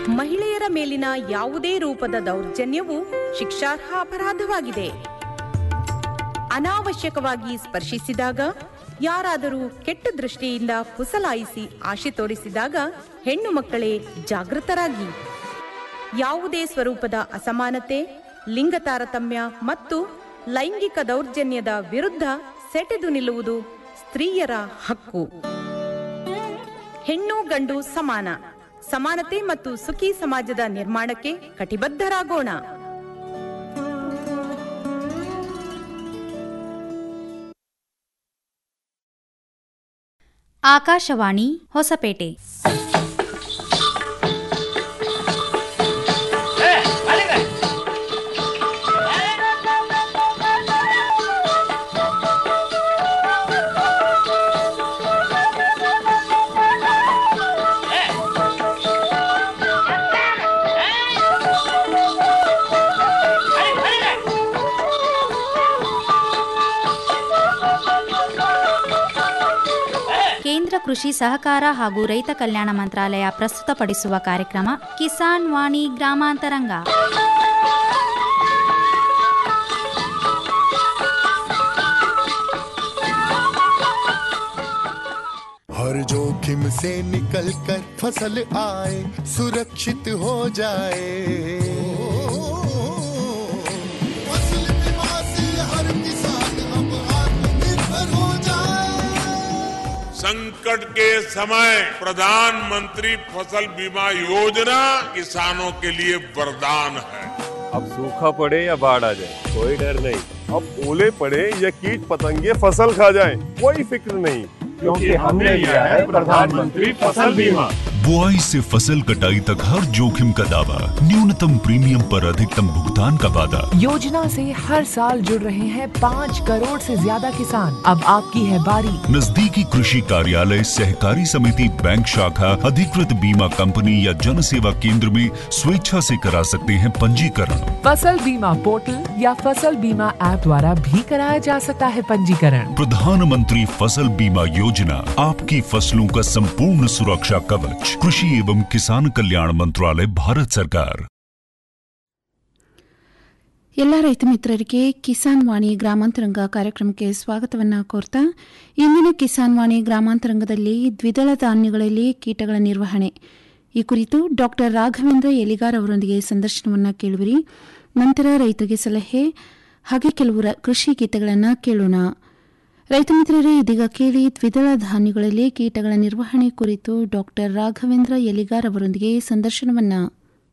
ಮಹಿಳೆಯರ ಮೇಲಿನ ಯಾವುದೇ ರೂಪದ ದೌರ್ಜನ್ಯವು ಶಿಕ್ಷಾರ್ಹ ಅಪರಾಧವಾಗಿದೆ ಅನಾವಶ್ಯಕವಾಗಿ ಸ್ಪರ್ಶಿಸಿದಾಗ ಯಾರಾದರೂ ಕೆಟ್ಟ ದೃಷ್ಟಿಯಿಂದ ಪುಸಲಾಯಿಸಿ ಆಶೆ ತೋರಿಸಿದಾಗ ಹೆಣ್ಣು ಮಕ್ಕಳೇ ಜಾಗೃತರಾಗಿ ಯಾವುದೇ ಸ್ವರೂಪದ ಅಸಮಾನತೆ ಲಿಂಗ ತಾರತಮ್ಯ ಮತ್ತು ಲೈಂಗಿಕ ದೌರ್ಜನ್ಯದ ವಿರುದ್ಧ ಸೆಟೆದು ನಿಲ್ಲುವುದು ಸ್ತ್ರೀಯರ ಹಕ್ಕು ಹೆಣ್ಣು ಗಂಡು ಸಮಾನ ಸಮಾನತೆ ಮತ್ತು ಸುಖಿ ಸಮಾಜದ ನಿರ್ಮಾಣಕ್ಕೆ ಕಟಿಬದ್ಧರಾಗೋಣ ಆಕಾಶವಾಣಿ ಹೊಸಪೇಟೆ ಕೇಂದ್ರ ಕೃಷಿ ಸಹಕಾರ ಹಾಗೂ ರೈತ ಕಲ್ಯಾಣ ಮಂತ್ರಾಲಯ ಪ್ರಸ್ತುತಪಡಿಸುವ ಕಾರ್ಯಕ್ರಮ ಕಿಸಾನ್ ವಾಣಿ ಗ್ರಾಮಾಂತರಂಗ हर जोखिम से निकल कर फसल आए सुरक्षित हो जाए फसल बीमा से हर किसान अब आत्मनिर्भर हो जाए संकट के समय प्रधानमंत्री फसल बीमा योजना किसानों के लिए वरदान है अब सूखा पड़े या बाढ़ आ जाए कोई डर नहीं अब ओले पड़े या कीट पतंगे फसल खा जाए कोई फिक्र नहीं क्योंकि हमने लिया है प्रधानमंत्री फसल बीमा बुआई से फसल कटाई तक हर जोखिम का दावा न्यूनतम प्रीमियम पर अधिकतम भुगतान का वादा योजना से हर साल जुड़ रहे हैं पाँच करोड़ से ज्यादा किसान अब आपकी है बारी नजदीकी कृषि कार्यालय सहकारी समिति बैंक शाखा अधिकृत बीमा कंपनी या जन सेवा केंद्र में स्वेच्छा से करा सकते हैं पंजीकरण फसल बीमा पोर्टल या फसल बीमा ऐप द्वारा भी कराया जा सकता है पंजीकरण प्रधानमंत्री फसल बीमा योजना आपकी फसलों का संपूर्ण सुरक्षा कवच कृषि एवं किसान कल्याण मंत्रालय भारत सरकार ಎಲ್ಲ ರೈತ ಮಿತ್ರರಿಗೆ ಕಿಸಾನ್ ವಾಣಿ ಗ್ರಾಮಾಂತರಂಗ ಕಾರ್ಯಕ್ರಮಕ್ಕೆ ಸ್ವಾಗತವನ್ನು ಕೋರ್ತಾ ಇಂದಿನ ಕಿಸಾನ್ ವಾಣಿ ಗ್ರಾಮಾಂತರಂಗದಲ್ಲಿ ದ್ವಿದಳ ಧಾನ್ಯಗಳಲ್ಲಿ ಕೀಟಗಳ ನಿರ್ವಹಣೆ ಈ ಕುರಿತು ಡಾಕ್ಟರ್ ರಾಘವೇಂದ್ರ ಎಲಿಗಾರ್ ಅವರೊಂದಿಗೆ ಸಂದರ್ಶನವನ್ನು ಕೇಳುವಿರಿ ನಂತರ ರೈತರಿಗೆ ಸಲಹೆ ಹಾಗೆ ಕೆಲವು ರ- ಕೃಷಿ ಗೀತೆಗಳನ್ನು ಕೇಳೋಣ ರೈತ ಮಿತ್ರರೇ ಇದೀಗ ಕೇಳಿ ದ್ವಿದಳ ಧಾನ್ಯಗಳಲ್ಲಿ ಕೀಟಗಳ ನಿರ್ವಹಣೆ ಕುರಿತು ಡಾಕ್ಟರ್ ರಾಘವೇಂದ್ರ ಎಲಿಗಾರ್ ಅವರೊಂದಿಗೆ ಸಂದರ್ಶನವನ್ನು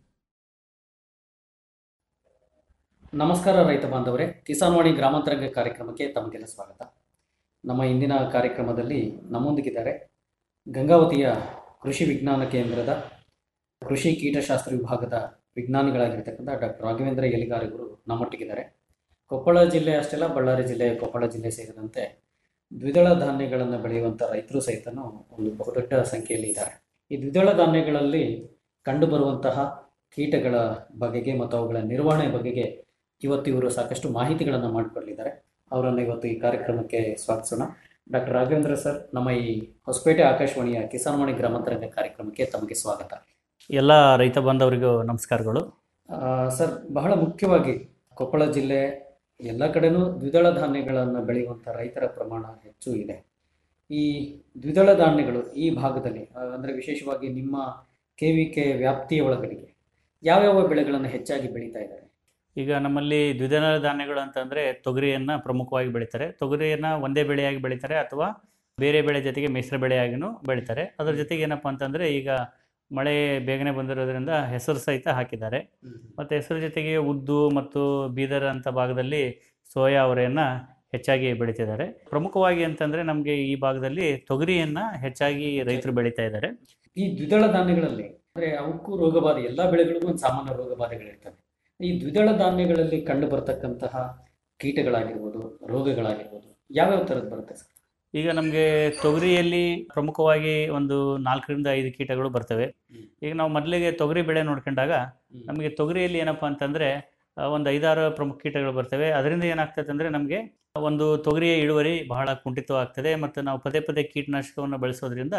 ನಮಸ್ಕಾರ ರೈತ ಬಾಂಧವರೇ ಕಿಸಾನ್ವಾಣಿ ಗ್ರಾಮಾಂತರಂಗ ಕಾರ್ಯಕ್ರಮಕ್ಕೆ ತಮಗೆಲ್ಲ ಸ್ವಾಗತ ನಮ್ಮ ಇಂದಿನ ಕಾರ್ಯಕ್ರಮದಲ್ಲಿ ನಮ್ಮೊಂದಿಗಿದ್ದಾರೆ ಗಂಗಾವತಿಯ ಕೃಷಿ ವಿಜ್ಞಾನ ಕೇಂದ್ರದ ಕೃಷಿ ಕೀಟಶಾಸ್ತ್ರ ವಿಭಾಗದ ವಿಜ್ಞಾನಿಗಳಾಗಿರ್ತಕ್ಕಂಥ ಡಾಕ್ಟರ್ ರಾಘವೇಂದ್ರ ಎಲಿಗಾರಿಗರು ನಮ್ಮೊಟ್ಟಿಗಿದ್ದಾರೆ ಕೊಪ್ಪಳ ಜಿಲ್ಲೆ ಅಷ್ಟೆಲ್ಲ ಬಳ್ಳಾರಿ ಜಿಲ್ಲೆ ಕೊಪ್ಪಳ ಜಿಲ್ಲೆ ಸೇರಿದಂತೆ ದ್ವಿದಳ ಧಾನ್ಯಗಳನ್ನು ಬೆಳೆಯುವಂಥ ರೈತರು ಸಹಿತನೂ ಒಂದು ಬಹುದೊಡ್ಡ ಸಂಖ್ಯೆಯಲ್ಲಿ ಇದ್ದಾರೆ ಈ ದ್ವಿದಳ ಧಾನ್ಯಗಳಲ್ಲಿ ಕಂಡುಬರುವಂತಹ ಕೀಟಗಳ ಬಗೆಗೆ ಮತ್ತು ಅವುಗಳ ನಿರ್ವಹಣೆ ಬಗೆಗೆ ಇವತ್ತು ಇವರು ಸಾಕಷ್ಟು ಮಾಹಿತಿಗಳನ್ನು ಮಾಡಿಕೊಡಲಿದ್ದಾರೆ ಅವರನ್ನು ಇವತ್ತು ಈ ಕಾರ್ಯಕ್ರಮಕ್ಕೆ ಸ್ವಾಗತಿಸೋಣ ಡಾಕ್ಟರ್ ರಾಘವೇಂದ್ರ ಸರ್ ನಮ್ಮ ಈ ಹೊಸಪೇಟೆ ಆಕಾಶವಾಣಿಯ ಕಿಸಾನ್ವಾಣಿ ಗ್ರಾಮಾಂತರಂಗ ಕಾರ್ಯಕ್ರಮಕ್ಕೆ ತಮಗೆ ಸ್ವಾಗತ ಎಲ್ಲ ರೈತ ಬಾಂಧವರಿಗೂ ನಮಸ್ಕಾರಗಳು ಆ, ಸರ್ ಬಹಳ ಮುಖ್ಯವಾಗಿ ಕೊಪ್ಪಳ ಜಿಲ್ಲೆ ಎಲ್ಲ ಕಡೆನೂ ದ್ವಿದಳ ಧಾನ್ಯಗಳನ್ನು ಬೆಳೆಯುವಂಥ ರೈತರ ಪ್ರಮಾಣ ಹೆಚ್ಚು ಇದೆ ಈ ದ್ವಿದಳ ಧಾನ್ಯಗಳು ಈ ಭಾಗದಲ್ಲಿ ಆ, ಅಂದರೆ ವಿಶೇಷವಾಗಿ ನಿಮ್ಮ ಕೆ ವಿ ಕೆ ವ್ಯಾಪ್ತಿಯ ಒಳಗಡೆಗೆ ಯಾವ್ಯಾವ ಬೆಳೆಗಳನ್ನು ಹೆಚ್ಚಾಗಿ ಬೆಳೀತಾ ಇದ್ದಾರೆ ಈಗ ನಮ್ಮಲ್ಲಿ ದ್ವಿದಳ ಧಾನ್ಯಗಳು ಅಂತಂದರೆ ತೊಗರಿಯನ್ನು ಪ್ರಮುಖವಾಗಿ ಬೆಳೀತಾರೆ ತೊಗರಿಯನ್ನು ಒಂದೇ ಬೆಳೆಯಾಗಿ ಬೆಳೀತಾರೆ ಅಥವಾ ಬೇರೆ ಬೆಳೆ ಜೊತೆಗೆ ಮಿಶ್ರ ಬೆಳೆಯಾಗಿನೂ ಬೆಳೀತಾರೆ ಅದರ ಜೊತೆಗೆ ಏನಪ್ಪ ಅಂತಂದರೆ ಈಗ ಮಳೆ ಬೇಗನೆ ಬಂದಿರೋದ್ರಿಂದ ಹೆಸರು ಸಹಿತ ಹಾಕಿದ್ದಾರೆ ಮತ್ತು ಹೆಸರು ಜೊತೆಗೆ ಉದ್ದು ಮತ್ತು ಬೀದರ್ ಅಂತ ಭಾಗದಲ್ಲಿ ಸೋಯಾ ಅವರೆಯನ್ನು ಹೆಚ್ಚಾಗಿ ಬೆಳೀತಿದ್ದಾರೆ ಪ್ರಮುಖವಾಗಿ ಅಂತಂದರೆ ನಮಗೆ ಈ ಭಾಗದಲ್ಲಿ ತೊಗರಿಯನ್ನು ಹೆಚ್ಚಾಗಿ ರೈತರು ಬೆಳೀತಾ ಇದ್ದಾರೆ ಈ ದ್ವಿದಳ ಧಾನ್ಯಗಳಲ್ಲಿ ಅಂದರೆ ಅವಕ್ಕೂ ರೋಗಬಾಧೆ ಎಲ್ಲ ಬೆಳೆಗಳಿಗೂ ಒಂದು ಸಾಮಾನ್ಯ ರೋಗಬಾಧೆಗಳಿರ್ತವೆ ಈ ದ್ವಿದಳ ಧಾನ್ಯಗಳಲ್ಲಿ ಕಂಡು ಬರ್ತಕ್ಕಂತಹ ಕೀಟಗಳಾಗಿರ್ಬೋದು ರೋಗಗಳಾಗಿರ್ಬೋದು ಯಾವ್ಯಾವ ಥರದ್ದು ಬರುತ್ತೆ ಸರ್ ಈಗ ನಮಗೆ ತೊಗರಿಯಲ್ಲಿ ಪ್ರಮುಖವಾಗಿ ಒಂದು ನಾಲ್ಕರಿಂದ ಐದು ಕೀಟಗಳು ಬರ್ತವೆ ಈಗ ನಾವು ಮೊದಲಿಗೆ ತೊಗರಿ ಬೆಳೆ ನೋಡ್ಕೊಂಡಾಗ ನಮಗೆ ತೊಗರಿಯಲ್ಲಿ ಏನಪ್ಪ ಅಂತಂದರೆ ಒಂದು ಐದಾರು ಪ್ರಮುಖ ಕೀಟಗಳು ಬರ್ತವೆ ಅದರಿಂದ ಏನಾಗ್ತದೆ ಅಂದರೆ ನಮಗೆ ಒಂದು ತೊಗರಿಯ ಇಳುವರಿ ಬಹಳ ಕುಂಠಿತವಾಗ್ತದೆ ಮತ್ತು ನಾವು ಪದೇ ಪದೇ ಕೀಟನಾಶಕವನ್ನು ಬಳಸೋದ್ರಿಂದ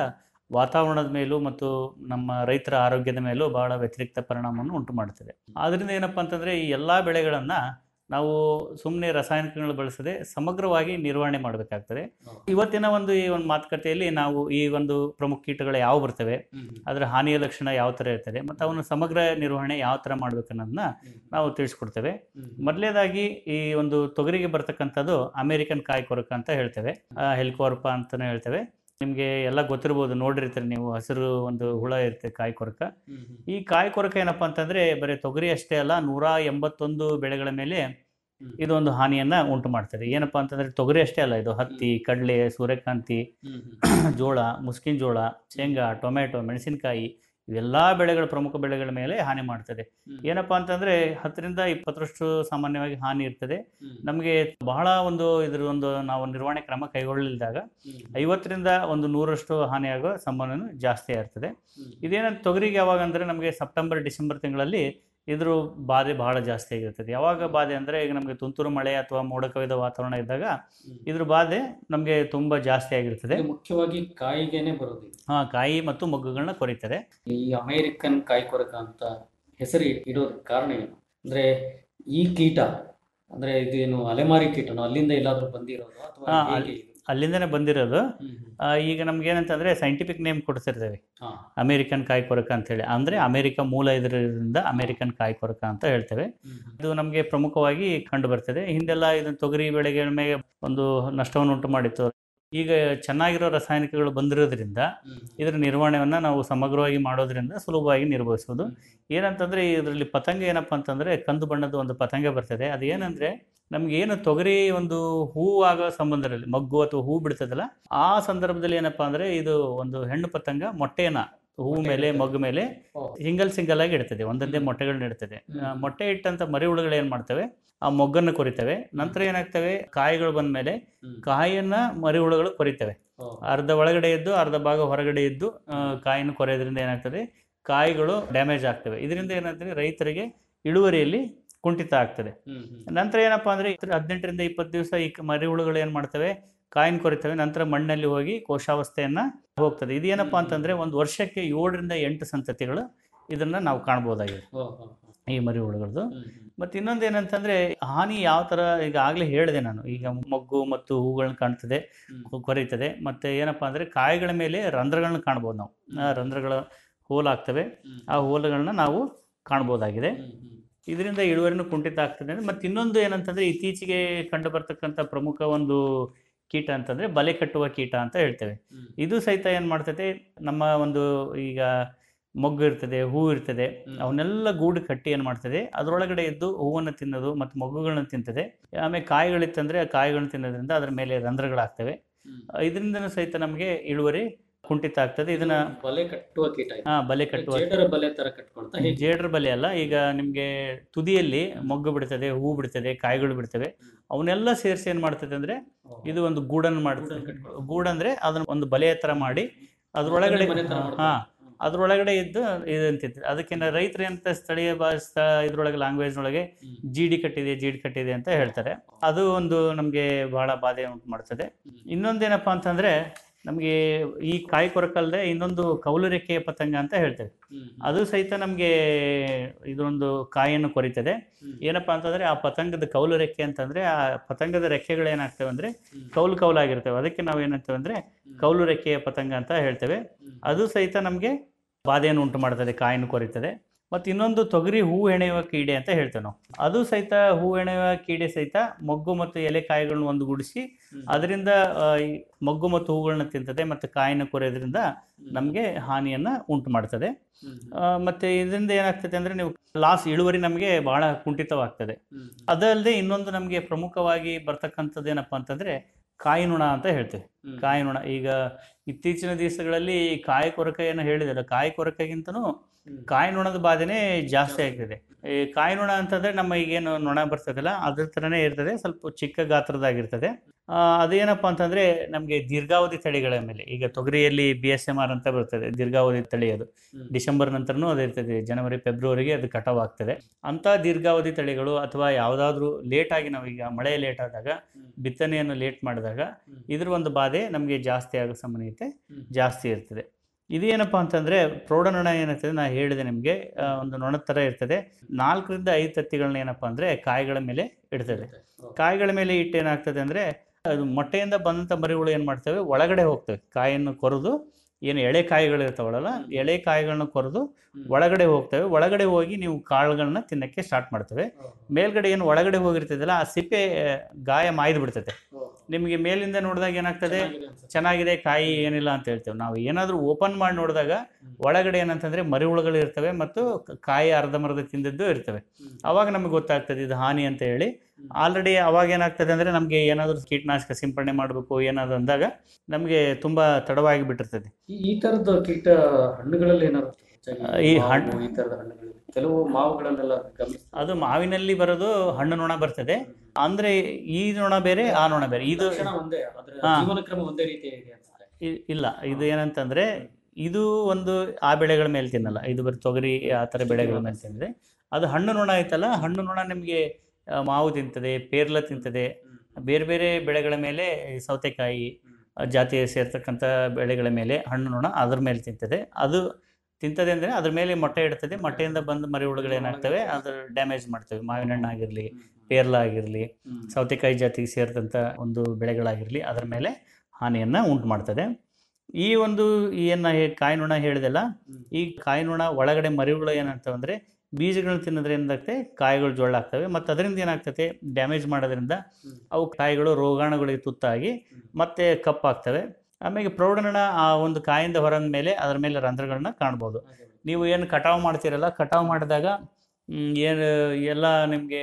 ವಾತಾವರಣದ ಮೇಲೂ ಮತ್ತು ನಮ್ಮ ರೈತರ ಆರೋಗ್ಯದ ಮೇಲೂ ಬಹಳ ವ್ಯತಿರಿಕ್ತ ಪರಿಣಾಮವನ್ನು ಉಂಟು ಮಾಡ್ತದೆ ಆದ್ದರಿಂದ ಏನಪ್ಪ ಅಂತಂದರೆ ಈ ಎಲ್ಲ ಬೆಳೆಗಳನ್ನು ನಾವು ಸುಮ್ಮನೆ ರಾಸಾಯನಿಕಗಳು ಬಳಸದೆ ಸಮಗ್ರವಾಗಿ ನಿರ್ವಹಣೆ ಮಾಡಬೇಕಾಗ್ತದೆ ಇವತ್ತಿನ ಒಂದು ಈ ಒಂದು ಮಾತುಕತೆಯಲ್ಲಿ ನಾವು ಈ ಒಂದು ಪ್ರಮುಖ ಕೀಟಗಳು ಯಾವ ಬರ್ತವೆ ಅದರ ಹಾನಿಯ ಲಕ್ಷಣ ಯಾವ ಥರ ಇರ್ತದೆ ಮತ್ತು ಅವನ ಸಮಗ್ರ ನಿರ್ವಹಣೆ ಯಾವ ಥರ ಮಾಡ್ಬೇಕು ಅನ್ನೋದನ್ನ ನಾವು ತಿಳಿಸ್ಕೊಡ್ತೇವೆ ಮೊದಲನೇದಾಗಿ ಈ ಒಂದು ತೊಗರಿಗೆ ಬರ್ತಕ್ಕಂಥದ್ದು ಅಮೇರಿಕನ್ ಕಾಯಿ ಕೊರಕ ಅಂತ ಹೇಳ್ತೇವೆ ಹೆಲ್ಕೋರ್ಪ ಅಂತಲೇ ಹೇಳ್ತೇವೆ ನಿಮಗೆ ಎಲ್ಲ ಗೊತ್ತಿರ್ಬೋದು ನೋಡಿರ್ತೀರಿ ನೀವು ಹಸಿರು ಒಂದು ಹುಳ ಇರುತ್ತೆ ಕಾಯಿ ಕೊರಕ ಈ ಕಾಯಿ ಕೊರಕ ಏನಪ್ಪ ಅಂತಂದ್ರೆ ಬರೀ ತೊಗರಿ ಅಷ್ಟೇ ಅಲ್ಲ ನೂರ ಎಂಬತ್ತೊಂದು ಬೆಳೆಗಳ ಮೇಲೆ ಇದು ಒಂದು ಹಾನಿಯನ್ನ ಉಂಟು ಮಾಡ್ತದೆ ಏನಪ್ಪ ಅಂತಂದ್ರೆ ತೊಗರಿ ಅಷ್ಟೇ ಅಲ್ಲ ಇದು ಹತ್ತಿ ಕಡಲೆ ಸೂರ್ಯಕಾಂತಿ ಜೋಳ ಮುಸ್ಕಿನ ಜೋಳ ಶೇಂಗಾ ಟೊಮೆಟೊ ಮೆಣಸಿನಕಾಯಿ ಇವೆಲ್ಲ ಬೆಳೆಗಳ ಪ್ರಮುಖ ಬೆಳೆಗಳ ಮೇಲೆ ಹಾನಿ ಮಾಡ್ತದೆ ಏನಪ್ಪಾ ಅಂತಂದ್ರೆ ಹತ್ತರಿಂದ ಇಪ್ಪತ್ತರಷ್ಟು ಸಾಮಾನ್ಯವಾಗಿ ಹಾನಿ ಇರ್ತದೆ ನಮಗೆ ಬಹಳ ಒಂದು ಇದ್ರ ಒಂದು ನಾವು ನಿರ್ವಹಣೆ ಕ್ರಮ ಕೈಗೊಳ್ಳಲಿದಾಗ ಐವತ್ತರಿಂದ ಒಂದು ನೂರಷ್ಟು ಹಾನಿಯಾಗೋ ಸಂಭಾವನೆ ಜಾಸ್ತಿ ಇರ್ತದೆ ಇದೇನಂತ ತೊಗರಿಗೆ ಯಾವಾಗ ಅಂದರೆ ನಮಗೆ ಸೆಪ್ಟೆಂಬರ್ ಡಿಸೆಂಬರ್ ತಿಂಗಳಲ್ಲಿ ಇದ್ರ ಬಾಧೆ ಬಹಳ ಜಾಸ್ತಿ ಆಗಿರ್ತದೆ ಯಾವಾಗ ಬಾಧೆ ಅಂದರೆ ಈಗ ನಮಗೆ ತುಂತುರು ಮಳೆ ಅಥವಾ ಮೋಡ ಕವಿದ ವಾತಾವರಣ ಇದ್ದಾಗ ಇದ್ರ ಬಾಧೆ ನಮಗೆ ತುಂಬ ಜಾಸ್ತಿ ಆಗಿರ್ತದೆ ಇದು ಮುಖ್ಯವಾಗಿ ಕಾಯಿಗೆನೆ ಬರೋದು ಇದು. ಹಾಂ ಕಾಯಿ ಮತ್ತು ಮೊಗ್ಗುಗಳನ್ನ ಕೊರಿತದೆ ಈ ಅಮೇರಿಕನ್ ಕಾಯಿ ಕೊರಕ ಅಂತ ಹೆಸರು ಇಡೋದಕ್ಕೆ ಕಾರಣ ಏನು ಅಂದ್ರೆ ಈ ಕೀಟ ಅಂದ್ರೆ ಇದೇನು ಅಲೆಮಾರಿ ಕೀಟನೋ ಅಲ್ಲಿಂದ ಎಲ್ಲಾದ್ರೂ ಬಂದಿರೋದು ಅಥವಾ ಹಾ, ಹೇಗೆ ಅಲ್ಲಿ- ಇದು? ಅಲ್ಲಿಂದನೇ ಬಂದಿರೋದು ಆ, ಈಗ ನಮ್ಗೆ ಏನಂತಂದ್ರೆ ಸೈಂಟಿಫಿಕ್ ನೇಮ್ ಕೊಡ್ತಿರ್ತೇವೆ ಹಾ. ಅಮೇರಿಕನ್ ಕಾಯಿ ಕೊರಕ ಅಂತ ಹೇಳಿ ಅಂದ್ರೆ ಅಮೇರಿಕ ಮೂಲ ಇದರಿಂದ ಅಮೇರಿಕನ್ ಕಾಯಿ ಕೊರಕ ಅಂತ ಹೇಳ್ತೇವೆ ಇದು ನಮಗೆ ಪ್ರಮುಖವಾಗಿ ಕಂಡು ಬರ್ತದೆ ಹಿಂದೆಲ್ಲ ಇದನ್ನ ತೊಗರಿ ಬೆಳೆಗಳ ಮೇಲೆ ಒಂದು ನಷ್ಟವನ್ನು ಉಂಟು ಮಾಡಿತ್ತು ಈಗ ಚೆನ್ನಾಗಿರೋ ರಾಸಾಯನಿಕಗಳು ಬಂದಿರೋದ್ರಿಂದ ಇದರ ನಿರ್ವಹಣೆಯನ್ನ ನಾವು ಸಮಗ್ರವಾಗಿ ಮಾಡೋದ್ರಿಂದ ಸುಲಭವಾಗಿ ನಿರ್ವಹಿಸಬಹುದು ಏನಂತಂದ್ರೆ ಇದರಲ್ಲಿ ಪತಂಗ ಏನಪ್ಪಾ ಅಂತಂದ್ರೆ ಕಂದು ಬಣ್ಣದ ಒಂದು ಪತಂಗ ಬರ್ತದೆ ಅದು ಏನಂದ್ರೆ ನಮ್ಗೆ ಏನು ತೊಗರಿ ಒಂದು ಹೂ ಆಗೋ ಸಂಬಂಧದಲ್ಲಿ ಮಗ್ಗು ಅಥವಾ ಹೂ ಬಿಡ್ತದಲ್ಲ ಆ ಸಂದರ್ಭದಲ್ಲಿ ಏನಪ್ಪಾ ಅಂದ್ರೆ ಇದು ಒಂದು ಹೆಣ್ಣು ಪತಂಗ ಮೊಟ್ಟೆಯನ್ನ ಹೂ ಮೇಲೆ ಮಗ್ಗು ಮೇಲೆ ಸಿಂಗಲ್ ಸಿಂಗಲ್ ಆಗಿ ಇಡ್ತದೆ ಒಂದೊಂದೇ ಮೊಟ್ಟೆಗಳನ್ನ ಇಡ್ತದೆ ಆ, ಮೊಟ್ಟೆ ಇಟ್ಟಂತ ಮರಿ ಹುಳುಗಳು ಏನ್ ಮಾಡ್ತವೆ ಆ ಮೊಗ್ಗನ್ನು ಕೊರಿತವೆ ನಂತರ ಏನಾಗ್ತವೆ ಕಾಯಿಗಳು ಬಂದ ಮೇಲೆ ಕಾಯಿಯನ್ನ ಮರಿ ಹುಳುಗಳು ಕೊರಿತವೆ ಅರ್ಧ ಒಳಗಡೆ ಇದ್ದು ಅರ್ಧ ಭಾಗ ಹೊರಗಡೆ ಇದ್ದು ಆ, ಕಾಯಿನ ಕೊರೆಯೋದ್ರಿಂದ ಏನಾಗ್ತದೆ ಕಾಯಿಗಳು ಡ್ಯಾಮೇಜ್ ಆಗ್ತವೆ ಇದರಿಂದ ಏನಾಗ್ತದೆ ರೈತರಿಗೆ ಇಳುವರಿಯಲ್ಲಿ ಕುಂಠಿತ ಆಗ್ತದೆ ನಂತರ ಏನಪ್ಪಾ ಅಂದ್ರೆ ಹದಿನೆಂಟರಿಂದ ಇಪ್ಪತ್ತು ದಿವಸ ಈ ಮರಿ ಹುಳುಗಳು ಏನ್ ಮಾಡ್ತವೆ ಕಾಯಿನ ಕೊರಿತವೆ ನಂತರ ಮಣ್ಣಲ್ಲಿ ಹೋಗಿ ಕೋಶಾವಸ್ಥೆಯನ್ನ ಹೋಗ್ತದೆ ಇದೇನಪ್ಪಾ ಅಂತಂದ್ರೆ ಒಂದು ವರ್ಷಕ್ಕೆ ಏಳರಿಂದ ಎಂಟು ಸಂತತಿಗಳು ಇದನ್ನ ನಾವು ಕಾಣ್ಬೋದಾಗಿದೆ ಓ, ಓ, ಓ. ಈ ಮರಿ ಹುಳುಗಳದ್ದು ಮತ್ತೆ ಇನ್ನೊಂದು ಏನಂತಂದ್ರೆ ಹಾನಿ ಯಾವ ತರ ಈಗ ಆಗ್ಲೇ ಹೇಳಿದೆ ನಾನು ಈಗ ಮೊಗ್ಗು ಮತ್ತು ಹೂಗಳನ್ನ ಕಾಣ್ತದೆ ಕೊ- ಕೊರೀತದೆ ಮತ್ತೆ ಏನಪ್ಪಾ ಅಂದ್ರೆ ಕಾಯಿಗಳ ಮೇಲೆ ರಂಧ್ರಗಳನ್ನ ಕಾಣ್ಬೋದು ನಾವು ಆ ರಂಧ್ರಗಳ ಹೋಲಾಗ್ತವೆ ಆ ಹೋಲುಗಳನ್ನ ನಾವು ಕಾಣ್ಬೋದಾಗಿದೆ ಇದರಿಂದ ಇಳುವರಿನೂ ಕುಂಠಿತ ಆಗ್ತದೆ ಮತ್ತೆ ಇನ್ನೊಂದು ಏನಂತಂದ್ರೆ ಇತ್ತೀಚೆಗೆ ಕಂಡು ಬರ್ತಕ್ಕಂಥ ಪ್ರಮುಖ ಒಂದು ಕೀಟ ಅಂತಂದ್ರೆ ಬಲೆ ಕಟ್ಟುವ ಕೀಟ ಅಂತ ಹೇಳ್ತೇವೆ ಇದು ಸಹಿತ ಏನ್ ಮಾಡ್ತದೆ ನಮ್ಮ ಒಂದು ಈಗ ಮೊಗ್ಗು ಇರ್ತದೆ ಹೂ ಇರ್ತದೆ ಅವನ್ನೆಲ್ಲ ಗೂಡು ಕಟ್ಟಿ ಏನು ಮಾಡ್ತದೆ ಅದರೊಳಗಡೆ ಇದ್ದು ಹೂವನ್ನು ತಿನ್ನೋದು ಮತ್ತು ಮೊಗ್ಗುಗಳನ್ನ ತಿಂತದೆ ಆಮೇಲೆ ಕಾಯಿಗಳಿತ್ತಂದ್ರೆ ಆ ಕಾಯಿಗಳನ್ನ ತಿನ್ನೋದ್ರಿಂದ ಅದರ ಮೇಲೆ ರಂಧ್ರಗಳಾಗ್ತವೆ ಇದರಿಂದನೂ ಸಹಿತ ನಮಗೆ ಇಳುವರಿ ಕುಂಠಿತ ಆಗ್ತದೆ ಇದನ್ನ ಬಲೆ ಕಟ್ಟುವ ಕೀಟ ಇದು. ಹಾ ಬಲೆ ಕಟ್ಟುವ ಜೇಡರ ಬಲೆ ತರ ಕಟ್ಕೊಳ್ತಾ ಹೇಗೆ ಜೇಡ್ರ ಬಲೆ ಅಲ್ಲ ಈಗ ನಿಮಗೆ ತುದಿಯಲ್ಲಿ ಮೊಗ್ಗು ಬಿಡ್ತದೆ ಹೂ ಬಿಡ್ತದೆ ಕಾಯಿಗಳು ಬಿಡ್ತವೆ ಅವನ್ನೆಲ್ಲ ಸೇರಿಸಿ ಏನ್ ಮಾಡ್ತದೆ ಅಂದ್ರೆ ಇದು ಒಂದು ಗೂಡನ್ನು ಮಾಡ್ತದೆ ಗೂಡಂದ್ರೆ ಅದನ್ನ ಒಂದು ಬಲೆಯ ತರ ಮಾಡಿ ಅದ್ರೊಳಗಡೆ ಮನೆ ತರ ಹಾ ಅದ್ರೊಳಗಡೆ ಇದ್ದು ಇದಂತಿತ್ತು ಅದಕ್ಕೆ ನ- ರೈತರು ಅಂತ ಸ್ಥಳೀಯ ಭಾಷೆ ಇದ್ರೊಳಗೆ ಲ್ಯಾಂಗ್ವೇಜ್ ಒಳಗೆ ಜೀಡಿ ಕಟ್ಟಿದೆ ಜೀಡಿ ಕಟ್ಟಿದೆ ಅಂತ ಹೇಳ್ತಾರೆ ಅದು ಒಂದು ನಮಗೆ ಬಹಳ ಬಾಧೆ ಉಂಟು ಮಾಡ್ತದೆ ಇನ್ನೊಂದೇನಪ್ಪಾ ಅಂತಂದ್ರೆ ನಮಗೆ ಈ ಕಾಯಿ ಕೊರಕಲ್ದೆ ಇನ್ನೊಂದು ಕೌಲು ರೆಕ್ಕೆಯ ಪತಂಗ ಅಂತ ಹೇಳ್ತೇವೆ ಅದು ಸಹಿತ ನಮಗೆ ಇದೊಂದು ಕಾಯಿಯನ್ನು ಕೊರಿತದೆ ಏನಪ್ಪಾ ಅಂತಂದ್ರೆ ಆ ಪತಂಗದ ಕೌಲು ರೆಕ್ಕೆ ಅಂತಂದ್ರೆ ಆ ಪತಂಗದ ರೆಕ್ಕೆಗಳು ಏನಾಗ್ತವೆ ಅಂದ್ರೆ ಕೌಲು ಕೌಲಾಗಿರ್ತವೆ ಅದಕ್ಕೆ ನಾವು ಏನಂತೇವೆ ಅಂದ್ರೆ ಕೌಲು ರೆಕ್ಕೆಯ ಪತಂಗ ಅಂತ ಹೇಳ್ತೇವೆ ಅದು ಸಹಿತ ನಮಗೆ ಬಾಧೆಯನ್ನು ಉಂಟು ಮಾಡ್ತದೆ ಕಾಯಿಯನ್ನು ಕೊರಿತದೆ ಮತ್ತು ಇನ್ನೊಂದು ತೊಗರಿ ಹೂ ಹೆಣೆಯುವ ಕೀಡೆ ಅಂತ ಹೇಳ್ತೇವೆ ನಾವು ಅದು ಸಹಿತ ಹೂ ಹೆಣೆಯುವ ಕೀಡೆ ಸಹಿತ ಮೊಗ್ಗು ಮತ್ತು ಎಲೆ ಕಾಯಿಗಳನ್ನ ಒಂದುಗೂಡಿಸಿ ಅದರಿಂದ ಆ, ಈ ಮೊಗ್ಗು ಮತ್ತು ಹೂಗಳನ್ನ ತಿಂತದೆ ಮತ್ತು ಕಾಯಿನ ಕೊರೆಯೋದ್ರಿಂದ ನಮಗೆ ಹಾನಿಯನ್ನ ಉಂಟು ಮಾಡ್ತದೆ ಆ, ಮತ್ತೆ ಇದರಿಂದ ಏನಾಗ್ತದೆ ಅಂದ್ರೆ ನೀವು ಲಾಸ್ ಇಳುವರಿ ನಮಗೆ ಬಹಳ ಕುಂಠಿತವಾಗ್ತದೆ ಅದಲ್ಲದೆ ಇನ್ನೊಂದು ನಮಗೆ ಪ್ರಮುಖವಾಗಿ ಬರ್ತಕ್ಕಂಥದ್ದು ಏನಪ್ಪಾ ಅಂತಂದ್ರೆ ಕಾಯಿನುಣ ಅಂತ ಹೇಳ್ತೇವೆ ಕಾಯಿನುಣ ಈಗ ಇತ್ತೀಚಿನ ದಿವಸಗಳಲ್ಲಿ ಕಾಯಿ ಕೊರಕ ಏನು ಹೇಳಿದಲ್ಲ ಕಾಯಿ ಕೊರಕೆಗಿಂತನೂ ಕಾಯಿ ನೊಣದ ಬಾಧೆನೇ ಜಾಸ್ತಿ ಆಗ್ತದೆ ಈ ಕಾಯಿ ನೊಣ ಅಂತಂದ್ರೆ ನಮ್ಮ ಈಗೇನು ನೊಣ ಬರ್ತದಲ್ಲ ಅದ್ರ ಥರನೇ ಇರ್ತದೆ ಸ್ವಲ್ಪ ಚಿಕ್ಕ ಗಾತ್ರದಾಗಿರ್ತದೆ ಆ, ಅದೇನಪ್ಪ ಅಂತಂದ್ರೆ ನಮಗೆ ದೀರ್ಘಾವಧಿ ತಳಿಗಳ ಮೇಲೆ ಈಗ ತೊಗರಿಯಲ್ಲಿ ಬಿ ಎಸ್ ಎಮ್ ಆರ್ ಅಂತ ಬರ್ತದೆ ದೀರ್ಘಾವಧಿ ತಳಿ ಅದು ಡಿಸೆಂಬರ್ ನಂತರನೂ ಅದು ಇರ್ತದೆ ಜನವರಿ ಫೆಬ್ರವರಿಗೆ ಅದು ಕಟಾವ್ ಆಗ್ತದೆ ಅಂತ ದೀರ್ಘಾವಧಿ ತಳಿಗಳು ಅಥವಾ ಯಾವುದಾದ್ರೂ ಲೇಟ್ ಆಗಿ ನಾವೀಗ ಮಳೆ ಲೇಟ್ ಆದಾಗ ಬಿತ್ತನೆಯನ್ನು ಲೇಟ್ ಮಾಡಿದಾಗ ಇದ್ರ ಒಂದು ಬಾಧೆ ನಮಗೆ ಜಾಸ್ತಿ ಆಗೋ ಸಂಬಂಧಿತೆ ಜಾಸ್ತಿ ಇರ್ತದೆ ಇದೇನಪ್ಪ ಅಂತಂದರೆ ಪ್ರೌಢನೊಣ ಏನಾಗ್ತದೆ ನಾನು ಹೇಳಿದೆ ನಿಮಗೆ ಒಂದು ನೊಣದ ಥರ ಇರ್ತದೆ ನಾಲ್ಕರಿಂದ ಐದು ತತ್ತಿಗಳನ್ನ ಏನಪ್ಪ ಅಂದರೆ ಕಾಯಿಗಳ ಮೇಲೆ ಇಡ್ತದೆ ಕಾಯಿಗಳ ಮೇಲೆ ಇಟ್ಟು ಏನಾಗ್ತದೆ ಅಂದರೆ ಅದು ಮೊಟ್ಟೆಯಿಂದ ಬಂದಂಥ ಮರಿಗಳು ಏನು ಮಾಡ್ತವೆ ಒಳಗಡೆ ಹೋಗ್ತವೆ ಕಾಯನ್ನು ಕೊರೆದು ಏನು ಎಳೆ ಕಾಯಿಗಳು ಇರ್ತಾವಲ್ಲ ಎಳೆ ಕಾಯಿಗಳನ್ನ ಕೊರೆದು ಒಳಗಡೆ ಹೋಗ್ತವೆ ಒಳಗಡೆ ಹೋಗಿ ನೀವು ಕಾಳುಗಳನ್ನ ತಿನ್ನಕ್ಕೆ ಸ್ಟಾರ್ಟ್ ಮಾಡ್ತವೆ ಮೇಲ್ಗಡೆ ಏನು ಒಳಗಡೆ ಹೋಗಿರ್ತದಲ್ಲ ಆ ಸಿಪ್ಪೆ ಆ, ಗಾಯ ಮಾಯ್ದು ಬಿಡ್ತದೆ ನಿಮಗೆ ಮೇಲಿಂದ ನೋಡಿದಾಗ ಏನಾಗ್ತದೆ ಚೆನ್ನಾಗಿದೆ ಕಾಯಿ ಏನಿಲ್ಲ ಅಂತ ಹೇಳ್ತೇವೆ ನಾವು ಏನಾದರೂ ಓಪನ್ ಮಾಡಿ ನೋಡಿದಾಗ ಒಳಗಡೆ ಏನಂತಂದ್ರೆ ಮರಿಹುಳುಗಳು ಇರ್ತವೆ ಮತ್ತು ಕ- ಕಾಯಿ ಅರ್ಧಂಬರ್ಧ ತಿಂದದ್ದು ಇರ್ತವೆ ಅವಾಗ ನಮಗೆ ಗೊತ್ತಾಗ್ತದೆ ಇದು ಹಾನಿ ಅಂತ ಹೇಳಿ ಆಲ್ರೆಡಿ ಅವಾಗ ಏನಾಗ್ತದೆ ಅಂದ್ರೆ ನಮಗೆ ಏನಾದರೂ ಕೀಟನಾಶಕ ಸಿಂಪಡಣೆ ಮಾಡಬೇಕು ಏನಾದ್ರು ಅಂದಾಗ ನಮಗೆ ತುಂಬಾ ತಡವಾಗಿ ಬಿಟ್ಟಿರ್ತದೆ ಈ- ಈ ತರದ ಕೀಟ ಹಣ್ಣುಗಳಲ್ಲಿ ಏನಾದ್ರು ಹೆಚ್ಚಾಗಿ ಈ ಮಾವು, ಹಣ್ಣು- ಈ ತರದ ಹಣ್ಣುಗಳಲ್ಲಿ ಕೆಲವು ಮಾವುಗಳನ್ನೆಲ್ಲ ಗಮನಿಸಿ ಅದು ಮಾವಿನಲ್ಲಿ ಬರೋದು ಹಣ್ಣು ನೊಣ ಬರ್ತದೆ ಅಂದ್ರೆ ಈ ನೊಣ ಬೇರೆ ಆ ನೊಣ ಬೇರೆ ಇದು ಲಕ್ಷಣ ಒಂದೇ ಅದರ ಹಾ. ಜೀವನ ಕ್ರಮ ಒಂದೇ ರೀತಿ ಇದೆ ಅನ್ಸುತ್ತೆ ಇ- ಇಲ್ಲ ಇದು ಏನಂತಂದ್ರೆ ಇದು ಒಂದು ಆ ಬೆಳೆಗಳ ಮೇಲೆ ತಿನ್ನಲ್ಲ ಇದು ಬರೀ ತೊಗರಿ ಆ ಥರ ಬೆಳೆಗಳ ಮೇಲೆ ತಿಂದರೆ ಅದು ಹಣ್ಣು ನೊಣ ಐತಲ್ಲ ಹಣ್ಣು ನೊಣ ನಿಮಗೆ ಮಾವು ತಿಂತದೆ ಪೇರ್ಲ ತಿಂತದೆ ಬೇರೆ ಬೇರೆ ಬೆಳೆಗಳ ಮೇಲೆ ಈ ಸೌತೆಕಾಯಿ ಆ, ಜಾತಿಗೆ ಸೇರ್ತಕ್ಕಂಥ ಬೆಳೆಗಳ ಮೇಲೆ ಹಣ್ಣು ನೊಣ ಅದ್ರ ಮೇಲೆ ತಿಂತದೆ ಅದು ತಿಂತದೆ ಅಂದರೆ ಅದ್ರ ಮೇಲೆ ಮೊಟ್ಟೆ ಇಡ್ತದೆ ಮೊಟ್ಟೆಯಿಂದ ಬಂದ ಮರಿಹುಳುಗಳು ಏನಾಗ್ತವೆ ಅದ್ರ ಡ್ಯಾಮೇಜ್ ಮಾಡ್ತವೆ ಮಾವಿನ ಹಣ್ಣು ಆಗಿರಲಿ ಪೇರ್ಲ ಆಗಿರಲಿ ಸೌತೆಕಾಯಿ ಜಾತಿಗೆ ಸೇರಿದಂಥ ಒಂದು ಬೆಳೆಗಳಾಗಿರಲಿ ಅದರ ಮೇಲೆ ಹಾನಿಯನ್ನು ಉಂಟು ಮಾಡ್ತದೆ ಈ ಒಂದು ಏನು ಕಾಯಿನುಣ ಹೇಳಿದೆಲ್ಲ ಈ ಕಾಯಿನುಣ ಒಳಗಡೆ ಮರಿಗಳು ಏನಾಗ್ತವೆ ಅಂದರೆ ಬೀಜಗಳನ್ನ ತಿನ್ನೋದ್ರಿಂದ ಏನಾಗ್ತದೆ ಕಾಯಿಗಳು ಜೊಳ್ಳಾಗ್ತವೆ ಮತ್ತು ಅದರಿಂದ ಏನಾಗ್ತದೆ ಡ್ಯಾಮೇಜ್ ಮಾಡೋದ್ರಿಂದ ಅವು ಕಾಯಿಗಳು ರೋಗಾಣುಗಳಿಗೆ ತುತ್ತಾಗಿ ಮತ್ತೆ ಕಪ್ಪಾಗ್ತವೆ ಆಮೇಲೆ ಪ್ರೌಢನಣ ಆ ಒಂದು ಕಾಯಿಂದ ಹೊರಂದ ಮೇಲೆ ಅದರ ಮೇಲೆ ರಂಧ್ರಗಳನ್ನ ಕಾಣ್ಬೋದು ನೀವು ಏನು ಕಟಾವು ಮಾಡ್ತೀರಲ್ಲ ಕಟಾವು ಮಾಡಿದಾಗ ಮ್, ಏನು ಎಲ್ಲ ನಿಮಗೆ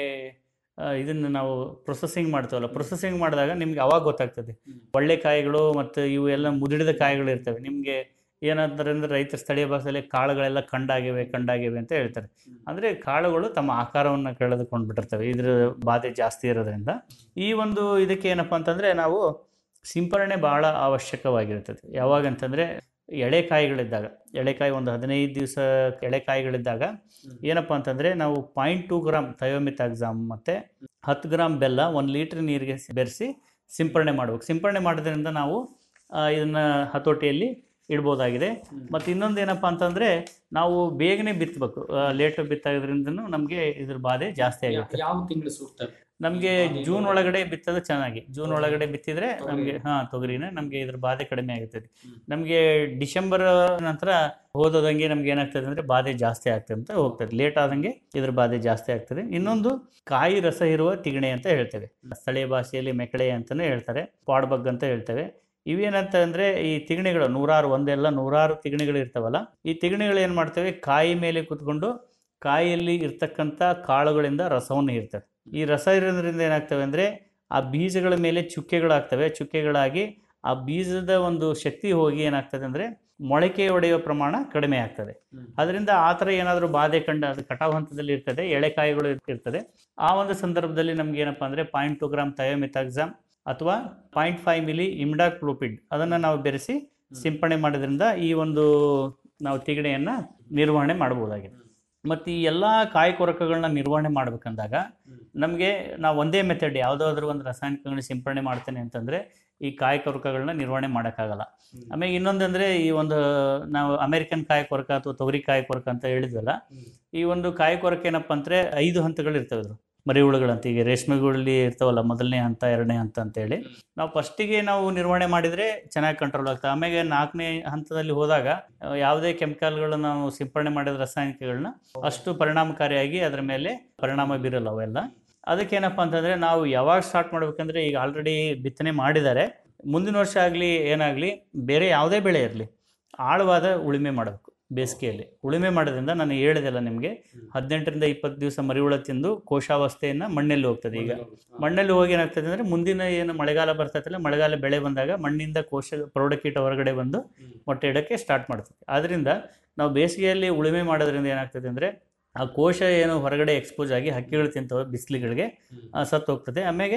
ಇದನ್ನು ನಾವು ಪ್ರೊಸೆಸಿಂಗ್ ಮಾಡ್ತೀವಲ್ಲ ಪ್ರೊಸೆಸಿಂಗ್ ಮಾಡಿದಾಗ ನಿಮ್ಗೆ ಅವಾಗ ಗೊತ್ತಾಗ್ತದೆ ಒಳ್ಳೆ ಕಾಯಿಗಳು ಮತ್ತು ಇವು ಎಲ್ಲ ಮುದುಡಿದ ಕಾಯಿಗಳು ಇರ್ತವೆ ನಿಮಗೆ ಏನಂತಾರೆ ಅಂದರೆ ರೈತರ ಸ್ಥಳೀಯ ಭಾಷೆಯಲ್ಲಿ ಕಾಳುಗಳೆಲ್ಲ ಕಂಡಾಗಿವೆ ಕಂಡಾಗಿವೆ ಅಂತ ಹೇಳ್ತಾರೆ ಅಂದರೆ ಕಾಳುಗಳು ತಮ್ಮ ಆಕಾರವನ್ನು ಕಳೆದುಕೊಂಡು ಬಿಟ್ಟಿರ್ತವೆ ಇದ್ರ ಬಾಧೆ ಜಾಸ್ತಿ ಇರೋದ್ರಿಂದ ಈ ಒಂದು ಇದಕ್ಕೆ ಏನಪ್ಪ ಅಂತಂದರೆ ನಾವು ಸಿಂಪರಣೆ ಬಹಳ ಅವಶ್ಯಕವಾಗಿರ್ತದೆ ಯಾವಾಗ ಅಂತಂದರೆ ಎಳೆಕಾಯಿಗಳಿದ್ದಾಗ ಎಳೆಕಾಯಿ ಒಂದು ಹದಿನೈದು ದಿವಸ ಎಳೆಕಾಯಿಗಳಿದ್ದಾಗ ಏನಪ್ಪ ಅಂತಂದರೆ ನಾವು ಪಾಯಿಂಟ್ ಟು ಗ್ರಾಮ್ ಥಯೋಮಿತಾಕ್ಸಾಮ್ ಮತ್ತು ಹತ್ತು ಗ್ರಾಮ್ ಬೆಲ್ಲ ಒಂದು ಲೀಟ್ರ್ ನೀರಿಗೆ ಬೆರೆಸಿ ಸಿಂಪರಣೆ ಮಾಡ್ಬೇಕು ಸಿಂಪರಣೆ ಮಾಡೋದ್ರಿಂದ ನಾವು ಆ, ಇದನ್ನ ಹತೋಟಿಯಲ್ಲಿ ಇಡ್ಬೋದಾಗಿದೆ ಮತ್ತು ಇನ್ನೊಂದು ಏನಪ್ಪ ಅಂತಂದರೆ ನಾವು ಬೇಗನೆ ಬಿತ್ತಬೇಕು ಲೇಟ್ ಬಿತ್ತಾಗೋದ್ರಿಂದನೂ ನಮಗೆ ಇದ್ರ ಬಾಧೆ ಜಾಸ್ತಿ ಆಗುತ್ತೆ ಯಾವ ತಿಂಗಳು ಸೂಕ್ತ ನಮಗೆ ಜೂನ್ ಒಳಗಡೆ ಬಿತ್ತೋದು ಚೆನ್ನಾಗಿ ಜೂನ್ ಒಳಗಡೆ ಬಿತ್ತಿದ್ರೆ ನಮಗೆ ಹಾಂ ತೊಗರಿನ ನಮಗೆ ಇದ್ರ ಬಾಧೆ ಕಡಿಮೆ ಆಗುತ್ತದೆ ನಮಗೆ ಡಿಸೆಂಬರ್ ನಂತರ ಹೋದಂಗೆ ನಮ್ಗೆ ಏನಾಗ್ತದೆ ಅಂದರೆ ಬಾಧೆ ಜಾಸ್ತಿ ಆಗ್ತದೆ ಅಂತ ಹೋಗ್ತದೆ ಲೇಟ್ ಆದಂಗೆ ಇದ್ರ ಬಾಧೆ ಜಾಸ್ತಿ ಆಗ್ತದೆ ಇನ್ನೊಂದು ಕಾಯಿ ರಸ ಇರುವ ತಿಗಣೆ ಅಂತ ಹೇಳ್ತೇವೆ ಸ್ಥಳೀಯ ಭಾಷೆಯಲ್ಲಿ ಮೆಕಳೆ ಅಂತಲೇ ಹೇಳ್ತಾರೆ ಪಾಡ್ಬಗ್ ಅಂತ ಹೇಳ್ತೇವೆ ಇವೇನಂತ ಅಂದರೆ ಈ ತಿಗಣೆಗಳು ನೂರಾರು ಒಂದೆಲ್ಲ ನೂರಾರು ತಿಗಣೆಗಳು ಇರ್ತಾವಲ್ಲ ಈ ತಿಗಣೆಗಳು ಏನು ಮಾಡ್ತವೆ ಕಾಯಿ ಮೇಲೆ ಕುತ್ಕೊಂಡು ಕಾಯಿಯಲ್ಲಿ ಇರ್ತಕ್ಕಂಥ ಕಾಳುಗಳಿಂದ ರಸವನ್ನು ಇರ್ತವೆ ಈ ರಸ ಇರೋದ್ರಿಂದ ಏನಾಗ್ತವೆ ಅಂದರೆ ಆ ಬೀಜಗಳ ಮೇಲೆ ಚುಕ್ಕೆಗಳಾಗ್ತವೆ ಚುಕ್ಕೆಗಳಾಗಿ ಆ ಬೀಜದ ಒಂದು ಶಕ್ತಿ ಹೋಗಿ ಏನಾಗ್ತದೆ ಅಂದರೆ ಮೊಳಕೆ ಒಡೆಯುವ ಪ್ರಮಾಣ ಕಡಿಮೆ ಆಗ್ತದೆ ಅದರಿಂದ ಆ ಥರ ಏನಾದರೂ ಬಾಧೆ ಕಂಡು ಅದು ಕಟಾವು ಹಂತದಲ್ಲಿ ಇರ್ತದೆ ಎಳೆಕಾಯಿಗಳು ಇರ್ತದೆ ಆ ಒಂದು ಸಂದರ್ಭದಲ್ಲಿ ನಮ್ಗೆ ಏನಪ್ಪ ಅಂದರೆ ಪಾಯಿಂಟ್ ಟು ಗ್ರಾಮ್ ಥಯೋಮಿತಾಕ್ಸಾಮ್ ಅಥವಾ ಪಾಯಿಂಟ್ ಫೈವ್ ಮಿಲಿ ಇಮ್ಡಾಕ್ಲೋಪಿಡ್ ಅದನ್ನು ನಾವು ಬೆರೆಸಿ ಸಿಂಪಡಣೆ ಮಾಡೋದ್ರಿಂದ ಈ ಒಂದು ನಾವು ತಿಗಣೆಯನ್ನು ನಿರ್ವಹಣೆ ಮಾಡ್ಬೋದಾಗಿದೆ ಮತ್ತು ಈ ಎಲ್ಲ ಕಾಯಿ ಕೊರಕಗಳನ್ನ ನಿರ್ವಹಣೆ ಮಾಡ್ಬೇಕಂದಾಗ ನಮಗೆ ನಾವು ಒಂದೇ ಮೆಥಡ್ ಯಾವುದಾದ್ರೂ ಒಂದು ರಾಸಾಯನಿಕಗಳನ್ನ ಸಿಂಪಡಣೆ ಮಾಡ್ತೇನೆ ಅಂತಂದರೆ ಈ ಕಾಯಿ ಕೊರಕಗಳನ್ನ ನಿರ್ವಹಣೆ ಮಾಡೋಕ್ಕಾಗಲ್ಲ ಆಮೇಲೆ ಇನ್ನೊಂದಂದರೆ ಈ ಒಂದು ನಾವು ಅಮೆರಿಕನ್ ಕಾಯಿ ಕೊರಕ ಅಥವಾ ತೊಗರಿ ಕಾಯಿ ಕೊರಕ ಅಂತ ಹೇಳಿದ್ವಲ್ಲ ಈ ಒಂದು ಕಾಯಿ ಕೊರಕ ಏನಪ್ಪ ಅಂದರೆ ಐದು ಹಂತಗಳು ಇರ್ತವೆ ಇದ್ರು ಮರಿಹುಳುಗಳಂತ ಈಗ ರೇಷ್ಮೆಗಳಲ್ಲಿ ಇರ್ತಾವಲ್ಲ ಮೊದಲನೇ ಹಂತ ಎರಡನೇ ಹಂತ ಅಂತೇಳಿ ನಾವು ಫಸ್ಟಿಗೆ ನಾವು ನಿರ್ವಹಣೆ ಮಾಡಿದರೆ ಚೆನ್ನಾಗಿ ಕಂಟ್ರೋಲ್ ಆಗ್ತದೆ ಆಮೇಲೆ ನಾಲ್ಕನೇ ಹಂತದಲ್ಲಿ ಹೋದಾಗ ಆ, ಯಾವುದೇ ಕೆಮಿಕಲ್ಗಳು ನಾವು ಸಿಂಪಡಣೆ ಮಾಡಿದ ರಾಸಾಯನಿಕಗಳನ್ನ ಅಷ್ಟು ಪರಿಣಾಮಕಾರಿಯಾಗಿ ಅದರ ಮೇಲೆ ಪರಿಣಾಮ ಬೀರಲ್ಲ ಅವೆಲ್ಲ ಅದಕ್ಕೇನಪ್ಪ ಅಂತಂದರೆ ನಾವು ಯಾವಾಗ ಸ್ಟಾರ್ಟ್ ಮಾಡ್ಬೇಕಂದ್ರೆ ಈಗ ಆಲ್ರೆಡಿ ಬಿತ್ತನೆ ಮಾಡಿದ್ದಾರೆ ಮುಂದಿನ ವರ್ಷ ಆಗಲಿ ಏನಾಗಲಿ ಬೇರೆ ಯಾವುದೇ ಬೆಳೆ ಇರಲಿ ಆಳವಾದ ಉಳುಮೆ ಮಾಡಬೇಕು ಬೇಸಿಗೆಯಲ್ಲಿ ಉಳುಮೆ ಮಾಡೋದ್ರಿಂದ ನಾನು ಹೇಳಿದೆಲ್ಲ ನಿಮಗೆ ಹದಿನೆಂಟರಿಂದ ಇಪ್ಪತ್ತು ದಿವಸ ಮರಿಹುಳ ತಿಂದು ಕೋಶಾವಸ್ಥೆಯನ್ನು ಮಣ್ಣಲ್ಲಿ ಹೋಗ್ತದೆ ಈಗ ಮಣ್ಣಲ್ಲಿ ಹೋಗಿ ಏನಾಗ್ತದೆ ಅಂದರೆ ಮುಂದಿನ ಏನು ಮಳೆಗಾಲ ಬರ್ತೈತಲ್ಲ ಮಳೆಗಾಲ ಬೆಳೆ ಬಂದಾಗ ಮಣ್ಣಿಂದ ಕೋಶ ಪ್ರೌಢಕೀಟ ಹೊರಗಡೆ ಬಂದು ಮೊಟ್ಟೆ ಇಡೋಕ್ಕೆ ಸ್ಟಾರ್ಟ್ ಮಾಡ್ತದೆ ಆದ್ದರಿಂದ ನಾವು ಬೇಸಿಗೆಯಲ್ಲಿ ಉಳುಮೆ ಮಾಡೋದ್ರಿಂದ ಏನಾಗ್ತದೆ ಅಂದರೆ ಆ ಕೋಶ ಏನು ಹೊರಗಡೆ ಎಕ್ಸ್ಪೋಸ್ ಆಗಿ ಹಕ್ಕಿಗಳು ತಿಂತವೆ ಬಿಸಿಲಿಗಳಿಗೆ ಸತ್ತು ಹೋಗ್ತದೆ ಆಮೇಲೆ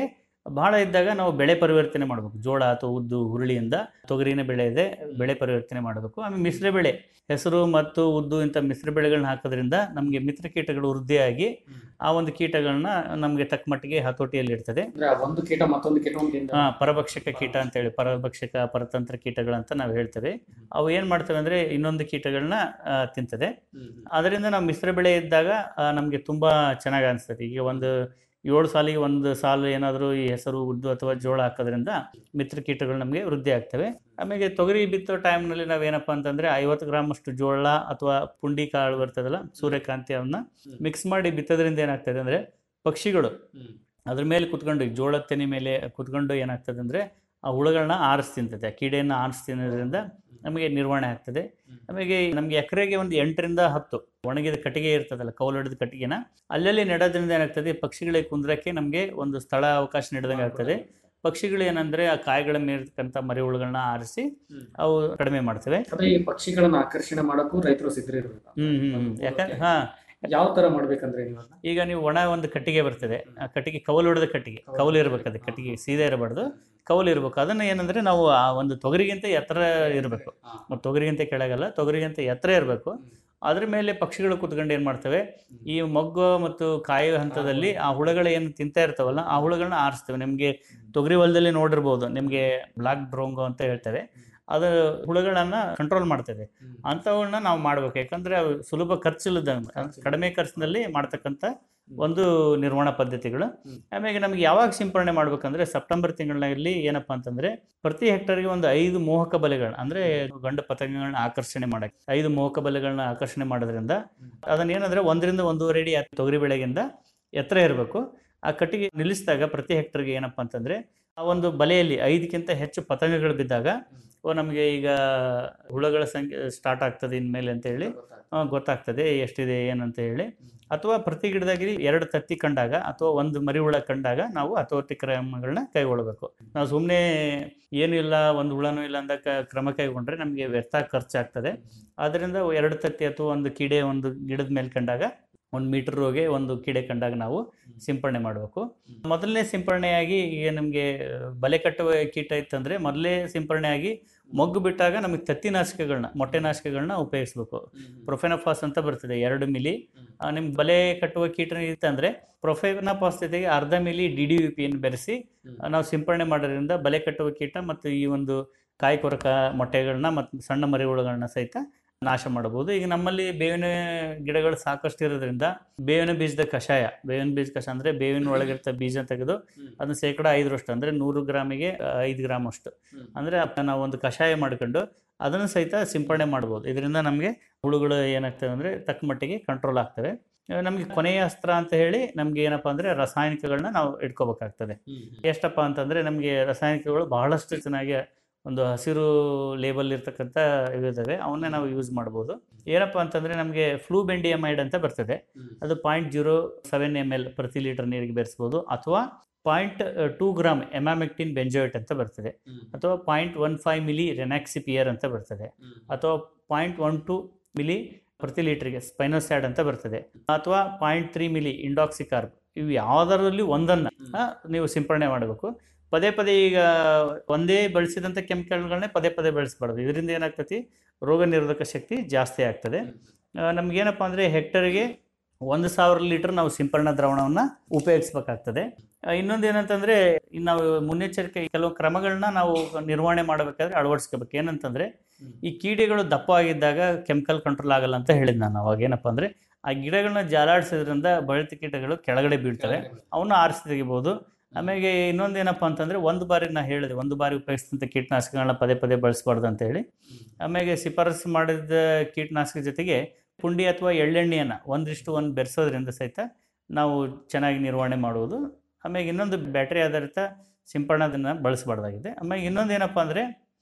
ಬಹಳ ಇದ್ದಾಗ ನಾವು ಬೆಳೆ ಪರಿವರ್ತನೆ ಮಾಡಬೇಕು ಜೋಳ ಅಥವಾ ಉದ್ದು ಹುರುಳಿಯಿಂದ ತೊಗರಿನ ಬೆಳೆ ಇದೆ ಬೆಳೆ ಪರಿವರ್ತನೆ ಮಾಡಬೇಕು ಆಮೇಲೆ ಮಿಶ್ರ ಬೆಳೆ ಹೆಸರು ಮತ್ತು ಉದ್ದು ಇಂಥ ಮಿಶ್ರ ಬೆಳೆಗಳನ್ನ ಹಾಕೋದ್ರಿಂದ ನಮಗೆ ಮಿತ್ರ ಕೀಟಗಳು ವೃದ್ಧಿಯಾಗಿ ಆ ಒಂದು ಕೀಟಗಳನ್ನ ನಮಗೆ ತಕ್ಕ ಮಟ್ಟಿಗೆ ಹತೋಟಿಯಲ್ಲಿ ಇರ್ತದೆ ಅಂದ್ರೆ ಆ ಒಂದು ಕೀಟ ಮತ್ತೊಂದು ಕೀಟವನ್ನು ಹಾ ಪರಭಕ್ಷಕ ಕೀಟ ಅಂತೇಳಿ ಪರಭಕ್ಷಕ ಪರತಂತ್ರ ಕೀಟಗಳಂತ ನಾವು ಹೇಳ್ತೇವೆ ಅವು ಏನು ಮಾಡ್ತವೆ ಅಂದರೆ ಇನ್ನೊಂದು ಕೀಟಗಳನ್ನ ಆ, ತಿಂತದೆ ಅದರಿಂದ ನಾವು ಮಿಶ್ರ ಬೆಳೆ ಇದ್ದಾಗ ನಮಗೆ ತುಂಬ ಚೆನ್ನಾಗಿ ಅನಿಸ್ತದೆ ಈಗ ಒಂದು ಏಳು ಸಾಲಿಗೆ ಒಂದು ಸಾಲು ಏನಾದರೂ ಈ ಹೆಸರು ಉದ್ದು ಅಥವಾ ಜೋಳ ಹಾಕೋದ್ರಿಂದ ಮಿತ್ರ ಕೀಟಗಳು ನಮಗೆ ವೃದ್ಧಿ ಆಗ್ತವೆ ಆಮೇಲೆ ತೊಗರಿ ಬಿತ್ತೋ ಟೈಮ್ನಲ್ಲಿ ನಾವೇನಪ್ಪ ಅಂತಂದರೆ ಐವತ್ತು ಗ್ರಾಮ್ ಅಷ್ಟು ಜೋಳ ಅಥವಾ ಪುಂಡಿ ಕಾಳು ಬರ್ತದಲ್ಲ ಸೂರ್ಯಕಾಂತಿ ಅವನ್ನ ಮಿಕ್ಸ್ ಮಾಡಿ ಬಿತ್ತೋದ್ರಿಂದ ಏನಾಗ್ತದೆ ಅಂದರೆ ಪಕ್ಷಿಗಳು ಅದ್ರ ಮೇಲೆ ಕುತ್ಕೊಂಡು ಈ ಜೋಳದ ತೆನೆ ಮೇಲೆ ಕುತ್ಕೊಂಡು ಏನಾಗ್ತದೆ ಅಂದರೆ ಆ ಹುಳುಗಳನ್ನ ಆರಿಸಿ ತಿಂತದೆ ಆ ಕೀಡೆಯನ್ನು ಆರಿಸಿ ತಿನ್ನೋದ್ರಿಂದ ನಮಗೆ ನಿರ್ವಹಣೆ ಆಗ್ತದೆ ಆಮೇಲೆ ನಮಗೆ ಎಕರೆಗೆ ಒಂದು ಎಂಟರಿಂದ ಹತ್ತು ಒಣಗಿದ ಕಟ್ಟಿಗೆ ಇರ್ತದಲ್ಲ ಕೌಲಡಿದ ಕಟ್ಟಿಗೆನ ಅಲ್ಲಲ್ಲಿ ನೆಡೋದ್ರಿಂದ ಏನಾಗ್ತದೆ ಪಕ್ಷಿಗಳಿಗೆ ಕುಂದ್ರಕ್ಕೆ ನಮಗೆ ಒಂದು ಸ್ಥಳ ಅವಕಾಶ ನೀಡಿದಂಗೆ ಆಗ್ತದೆ ಪಕ್ಷಿಗಳು ಏನಂದ್ರೆ ಆ ಕಾಯಿಗಳ ಮೇಲಿರ್ತಕ್ಕಂಥ ಮರಿ ಹುಳುಗಳನ್ನ ಆರಿಸಿ ಅವು ಕಡಿಮೆ ಮಾಡ್ತವೆ ಅಂದ್ರೆ ಈ ಪಕ್ಷಿಗಳನ್ನ ಆಕರ್ಷಣೆ ಮಾಡಕ್ಕೂ ರೈತರು ಸಿದ್ಧರಿರ್ಬೇಕು ಹ್ಮ್ ಹ್ಮ್ ಹ್ಮ್ ಯಾಕಂದ್ರೆ ಹಾ ಯಾವ ತರ ಮಾಡ್ಬೇಕಂದ್ರೆ ನೀವು ಅದನ್ನ? ಈಗ ನೀವು ಒಣ ಒಂದು ಕಟ್ಟಿಗೆ ಬರ್ತದೆ ಆ ಕಟ್ಟಿಗೆ ಕೌಲು ಹೊಡೆದ ಕಟ್ಟಿಗೆ ಕೌಲು ಇರ್ಬೇಕು ಅದು ಕಟ್ಟಿಗೆ ಸೀದಾ ಇರಬಾರ್ದು ಕೌಲು ಇರಬೇಕು ಅದನ್ನ ಏನಂದ್ರೆ ನಾವು ಆ ಒಂದು ತೊಗರಿಗಿಂತ ಎತ್ತರ ಇರಬೇಕು ಮತ್ತು ತೊಗರಿಗಿಂತ ಕೆಳಗಲ್ಲ ತೊಗರಿಗಿಂತ ಎತ್ತರ ಇರಬೇಕು ಅದ್ರ ಮೇಲೆ ಪಕ್ಷಿಗಳು ಕುತ್ಕೊಂಡು ಏನು ಮಾಡ್ತವೆ ಈ ಮೊಗ್ಗು ಮತ್ತು ಕಾಯಿ ಹಂತದಲ್ಲಿ ಆ ಹುಳುಗಳು ಏನು ತಿಂತಾ ಇರ್ತಾವಲ್ಲ ಆ ಹುಳುಗಳನ್ನ ಆರಿಸ್ತವೆ ನಿಮಗೆ ತೊಗರಿ ಹೊಲದಲ್ಲಿ ನೋಡಿರ್ಬೋದು ನಿಮಗೆ ಬ್ಲಾಕ್ ಡ್ರೋಂಗೋ ಅಂತ ಹೇಳ್ತೇವೆ ಅದು ಹುಳುಗಳನ್ನ ಕಂಟ್ರೋಲ್ ಮಾಡ್ತದೆ ಅಂಥವನ್ನ ನಾವು ಮಾಡ್ಬೇಕು ಯಾಕಂದ್ರೆ ಅವು ಸುಲಭ ಖರ್ಚಿಲ್ಲದಂಗೆ ಕಡಿಮೆ ಖರ್ಚಿನಲ್ಲಿ ಮಾಡ್ತಕ್ಕಂಥ ಒಂದು ನಿರ್ವಹಣಾ ಪದ್ಧತಿಗಳು ಆಮೇಲೆ ನಮಗೆ ಯಾವಾಗ ಸಿಂಪರಣೆ ಮಾಡ್ಬೇಕಂದ್ರೆ ಸೆಪ್ಟೆಂಬರ್ ತಿಂಗಳಲ್ಲಿ ಏನಪ್ಪಾ ಅಂತಂದ್ರೆ ಪ್ರತಿ ಹೆಕ್ಟರ್ಗೆ ಒಂದು ಐದು ಮೋಹಕ ಬಲೆಗಳನ್ನ ಅಂದ್ರೆ ಗಂಡು ಪತಂಗಗಳನ್ನ ಆಕರ್ಷಣೆ ಮಾಡಕ್ಕೆ ಐದು ಮೋಹಕ ಬಲೆಗಳನ್ನ ಆಕರ್ಷಣೆ ಮಾಡೋದ್ರಿಂದ ಅದನ್ನ ಏನಂದ್ರೆ ಒಂದರಿಂದ ಒಂದೂವರೆ ಅಡಿ ತೊಗರಿ ಬೆಳೆಗಿಂದ ಎತ್ತರ ಇರಬೇಕು ಆ ಕಟ್ಟಿಗೆ ನಿಲ್ಲಿಸಿದಾಗ ಪ್ರತಿ ಹೆಕ್ಟರ್ಗೆ ಏನಪ್ಪಾ ಅಂತಂದ್ರೆ ಆ ಒಂದು ಬಲೆಯಲ್ಲಿ ಐದಕ್ಕಿಂತ ಹೆಚ್ಚು ಪತಂಗಗಳು ಬಿದ್ದಾಗ ಓ ನಮಗೆ ಈಗ ಹುಳುಗಳ ಸಂಖ್ಯೆ ಸ್ಟಾರ್ಟ್ ಆಗ್ತದೆ ಇನ್ಮೇಲೆ ಅಂತ ಹೇಳಿ ಆ, ಗೊತ್ತಾಗ್ತದೆ ಎಷ್ಟಿದೆ ಏನಂತ ಹೇಳಿ ಅಥವಾ ಪ್ರತಿ ಗಿಡದಾಗಿ ಎರಡು ತತ್ತಿ ಕಂಡಾಗ ಅಥವಾ ಒಂದು ಮರಿ ಹುಳ ಕಂಡಾಗ ನಾವು ಹತೋಟಿ ಕ್ರಮಗಳನ್ನ ಕೈಗೊಳ್ಳಬೇಕು ನಾವು ಸುಮ್ಮನೆ ಏನೂ ಇಲ್ಲ ಒಂದು ಹುಳನೂ ಇಲ್ಲ ಅಂದಾಗ ಕ್ರಮ ಕೈಗೊಂಡ್ರೆ ನಮಗೆ ವ್ಯರ್ಥ ಖರ್ಚಾಗ್ತದೆ ಆದ್ದರಿಂದ ಎರಡು ತತ್ತಿ ಅಥವಾ ಒಂದು ಕೀಡೆ ಒಂದು ಗಿಡದ ಮೇಲೆ ಕಂಡಾಗ ಒಂದು ಮೀಟರ್ ರೋಗೆ ಒಂದು ಕೀಡೆ ಕಂಡಾಗ ನಾವು ಸಿಂಪರಣೆ ಮಾಡಬೇಕು ಮೊದಲನೇ ಸಿಂಪರಣೆಯಾಗಿ ಈಗ ನಮಗೆ ಬಲೆ ಕಟ್ಟುವ ಕೀಟ ಇತ್ತಂದರೆ ಮೊದಲೇ ಸಿಂಪರಣೆಯಾಗಿ ಮೊಗ್ಗು ಬಿಟ್ಟಾಗ ನಮಗೆ ತತ್ತಿನಾಶಕಗಳನ್ನ ಮೊಟ್ಟೆನಾಶಕಗಳನ್ನ ಉಪಯೋಗಿಸ್ಬೇಕು ಪ್ರೊಫೆನಫಾಸ್ ಅಂತ ಬರ್ತದೆ ಎರಡು ಮಿಲಿ ನಿಮ್ಗೆ ಬಲೆ ಕಟ್ಟುವ ಕೀಟ ಇತ್ತಂದರೆ ಪ್ರೊಫೆನಫಾಸ್ ಜೊತೆಗೆ ಅರ್ಧ ಮಿಲಿ ಡಿ ಡಿ ಯು ಪಿಯನ್ನು ಬೆರೆಸಿ ನಾವು ಸಿಂಪರಣೆ ಮಾಡೋದ್ರಿಂದ ಬಲೆ ಕಟ್ಟುವ ಕೀಟ ಮತ್ತು ಈ ಒಂದು ಕಾಯಿ ಕೊರಕ ಮೊಟ್ಟೆಗಳನ್ನ ಮತ್ತು ಸಣ್ಣ ಮರಿಹುಳುಗಳನ್ನ ಸಹಿತ ನಾಶ ಮಾಡಬಹುದು ಈಗ ನಮ್ಮಲ್ಲಿ ಬೇವಿನ ಗಿಡಗಳು ಸಾಕಷ್ಟು ಇರೋದ್ರಿಂದ ಬೇವಿನ ಬೀಜದ ಕಷಾಯ ಬೇವಿನ ಬೀಜ ಕಷಾಯ ಅಂದರೆ ಬೇವಿನ ಒಳಗಿರ್ತ ಬೀಜ ತೆಗೆದು ಅದನ್ನ ಶೇಕಡ ಐದರಷ್ಟು ಅಂದರೆ ನೂರು ಗ್ರಾಮಿಗೆ ಐದು ಗ್ರಾಮ್ ಅಷ್ಟು ಅಂದರೆ ನಾವು ಒಂದು ಕಷಾಯ ಮಾಡ್ಕೊಂಡು ಅದನ್ನು ಸಹಿತ ಸಿಂಪರಣೆ ಮಾಡ್ಬೋದು ಇದರಿಂದ ನಮಗೆ ಹುಳುಗಳು ಏನಾಗ್ತವೆ ಅಂದರೆ ತಕ್ಕ ಮಟ್ಟಿಗೆ ಕಂಟ್ರೋಲ್ ಆಗ್ತವೆ ಆ, ನಮಗೆ ಕೊನೆಯ ಅಸ್ತ್ರ ಅಂತ ಹೇಳಿ ನಮ್ಗೆ ಏನಪ್ಪಾ ಅಂದರೆ ರಾಸಾಯನಿಕಗಳನ್ನ ನಾವು ಇಟ್ಕೋಬೇಕಾಗ್ತದೆ ಎಷ್ಟಪ್ಪ ಅಂತಂದರೆ ನಮಗೆ ರಾಸಾಯನಿಕಗಳು ಬಹಳಷ್ಟು ಚೆನ್ನಾಗಿ ಒಂದು ಹಸಿರು ಲೇಬಲ್ ಇರ್ತಕ್ಕಂಥ ಇವಿದ್ದಾವೆ ಅವನ್ನೇ ನಾವು ಯೂಸ್ ಮಾಡ್ಬೋದು ಏನಪ್ಪ ಅಂತಂದರೆ ನಮಗೆ ಫ್ಲೂ ಬೆಂಡಿಯಮೈಡ್ ಅಂತ ಬರ್ತದೆ ಅದು point zero seven M L ಪ್ರತಿ ಲೀಟರ್ ನೀರಿಗೆ ಬೆರೆಸ್ಬೋದು ಅಥವಾ point two gram emamectin benzoate ಅಂತ ಬರ್ತದೆ ಅಥವಾ point one five milli rynaxypyr ಅಂತ ಬರ್ತದೆ ಅಥವಾ ಪಾಯಿಂಟ್ ಒನ್ ಟು ಮಿಲಿ ಪ್ರತಿ ಲೀಟರ್ಗೆ ಸ್ಪೈನೋಸ್ಯಾಡ್ ಅಂತ ಬರ್ತದೆ ಅಥವಾ ಪಾಯಿಂಟ್ ತ್ರೀ ಮಿಲಿ ಇಂಡಾಕ್ಸಿಕಾರ್ಬ್ ಇವು ಯಾವುದರಲ್ಲಿ ಒಂದನ್ನು ನೀವು ಸಿಂಪರಣೆ ಮಾಡಬೇಕು ಪದೇ ಪದೇ ಈಗ ಒಂದೇ ಬಳಸಿದಂಥ ಕೆಮಿಕಲ್ಗಳನ್ನೇ ಪದೇ ಪದೇ ಬಳಸಬಾರ್ದು ಇದರಿಂದ ಏನಾಗ್ತತಿ ರೋಗ ನಿರೋಧಕ ಶಕ್ತಿ ಜಾಸ್ತಿ ಆಗ್ತದೆ ಆ, ನಮ್ಗೇನಪ್ಪ ಅಂದರೆ ಹೆಕ್ಟರ್ಗೆ ಒಂದು ಸಾವಿರ ಲೀಟರ್ ನಾವು ಸಿಂಪರಣಾ ದ್ರಾವಣವನ್ನು ಉಪಯೋಗಿಸ್ಬೇಕಾಗ್ತದೆ ಆ, ಇನ್ನೊಂದು ಏನಂತಂದರೆ ನಾವು ಮುನ್ನೆಚ್ಚರಿಕೆ ಕೆಲವು ಕ್ರಮಗಳನ್ನ ನಾವು ನಿರ್ವಹಣೆ ಮಾಡಬೇಕಾದ್ರೆ ಅಳವಡಿಸ್ಕೋಬೇಕು ಏನಂತಂದರೆ ಈ ಕೀಡೆಗಳು ದಪ್ಪ ಆಗಿದ್ದಾಗ ಕೆಮಿಕಲ್ ಕಂಟ್ರೋಲ್ ಆಗಲ್ಲ ಅಂತ ಹೇಳಿದ್ ನಾನು ಅವಾಗ ಏನಪ್ಪ ಅಂದರೆ ಆ ಗಿಡಗಳನ್ನ ಜಾಲಾಡಿಸೋದ್ರಿಂದ ಬಳಿತ ಕೀಟಗಳು ಕೆಳಗಡೆ ಬೀಳ್ತವೆ ಅವನ್ನ ಆರಿಸಿ ತೆಗಿಬೋದು ಆಮೇಲೆ ಇನ್ನೊಂದು ಏನಪ್ಪ ಅಂತಂದರೆ ಒಂದು ಬಾರಿ ನಾ ಹೇಳಿದೆ ಒಂದು ಬಾರಿ ಉಪಯೋಗಿಸಿದಂಥ ಕೀಟನಾಶಕಗಳನ್ನ ಪದೇ ಪದೇ ಬಳಸಬಾರ್ದು ಅಂತ ಹೇಳಿ ಆಮೇಲೆ ಶಿಫಾರಸು ಮಾಡಿದ ಕೀಟನಾಶಕ ಜೊತೆಗೆ ಪುಂಡಿ ಅಥವಾ ಎಳ್ಳೆಣ್ಣೆಯನ್ನು ಒಂದಿಷ್ಟು ಒಂದು ಬೆರೆಸೋದ್ರಿಂದ ಸಹಿತ ನಾವು ಚೆನ್ನಾಗಿ ನಿರ್ವಹಣೆ ಮಾಡುವುದು ಆಮೇಲೆ ಇನ್ನೊಂದು ಬ್ಯಾಟ್ರಿ ಆಧಾರಿತ ಸಿಂಪರಣೆದನ್ನು ಬಳಸಬಾರ್ದಾಗಿದೆ ಆಮೇಲೆ ಇನ್ನೊಂದು ಏನಪ್ಪ ಅಂದರೆ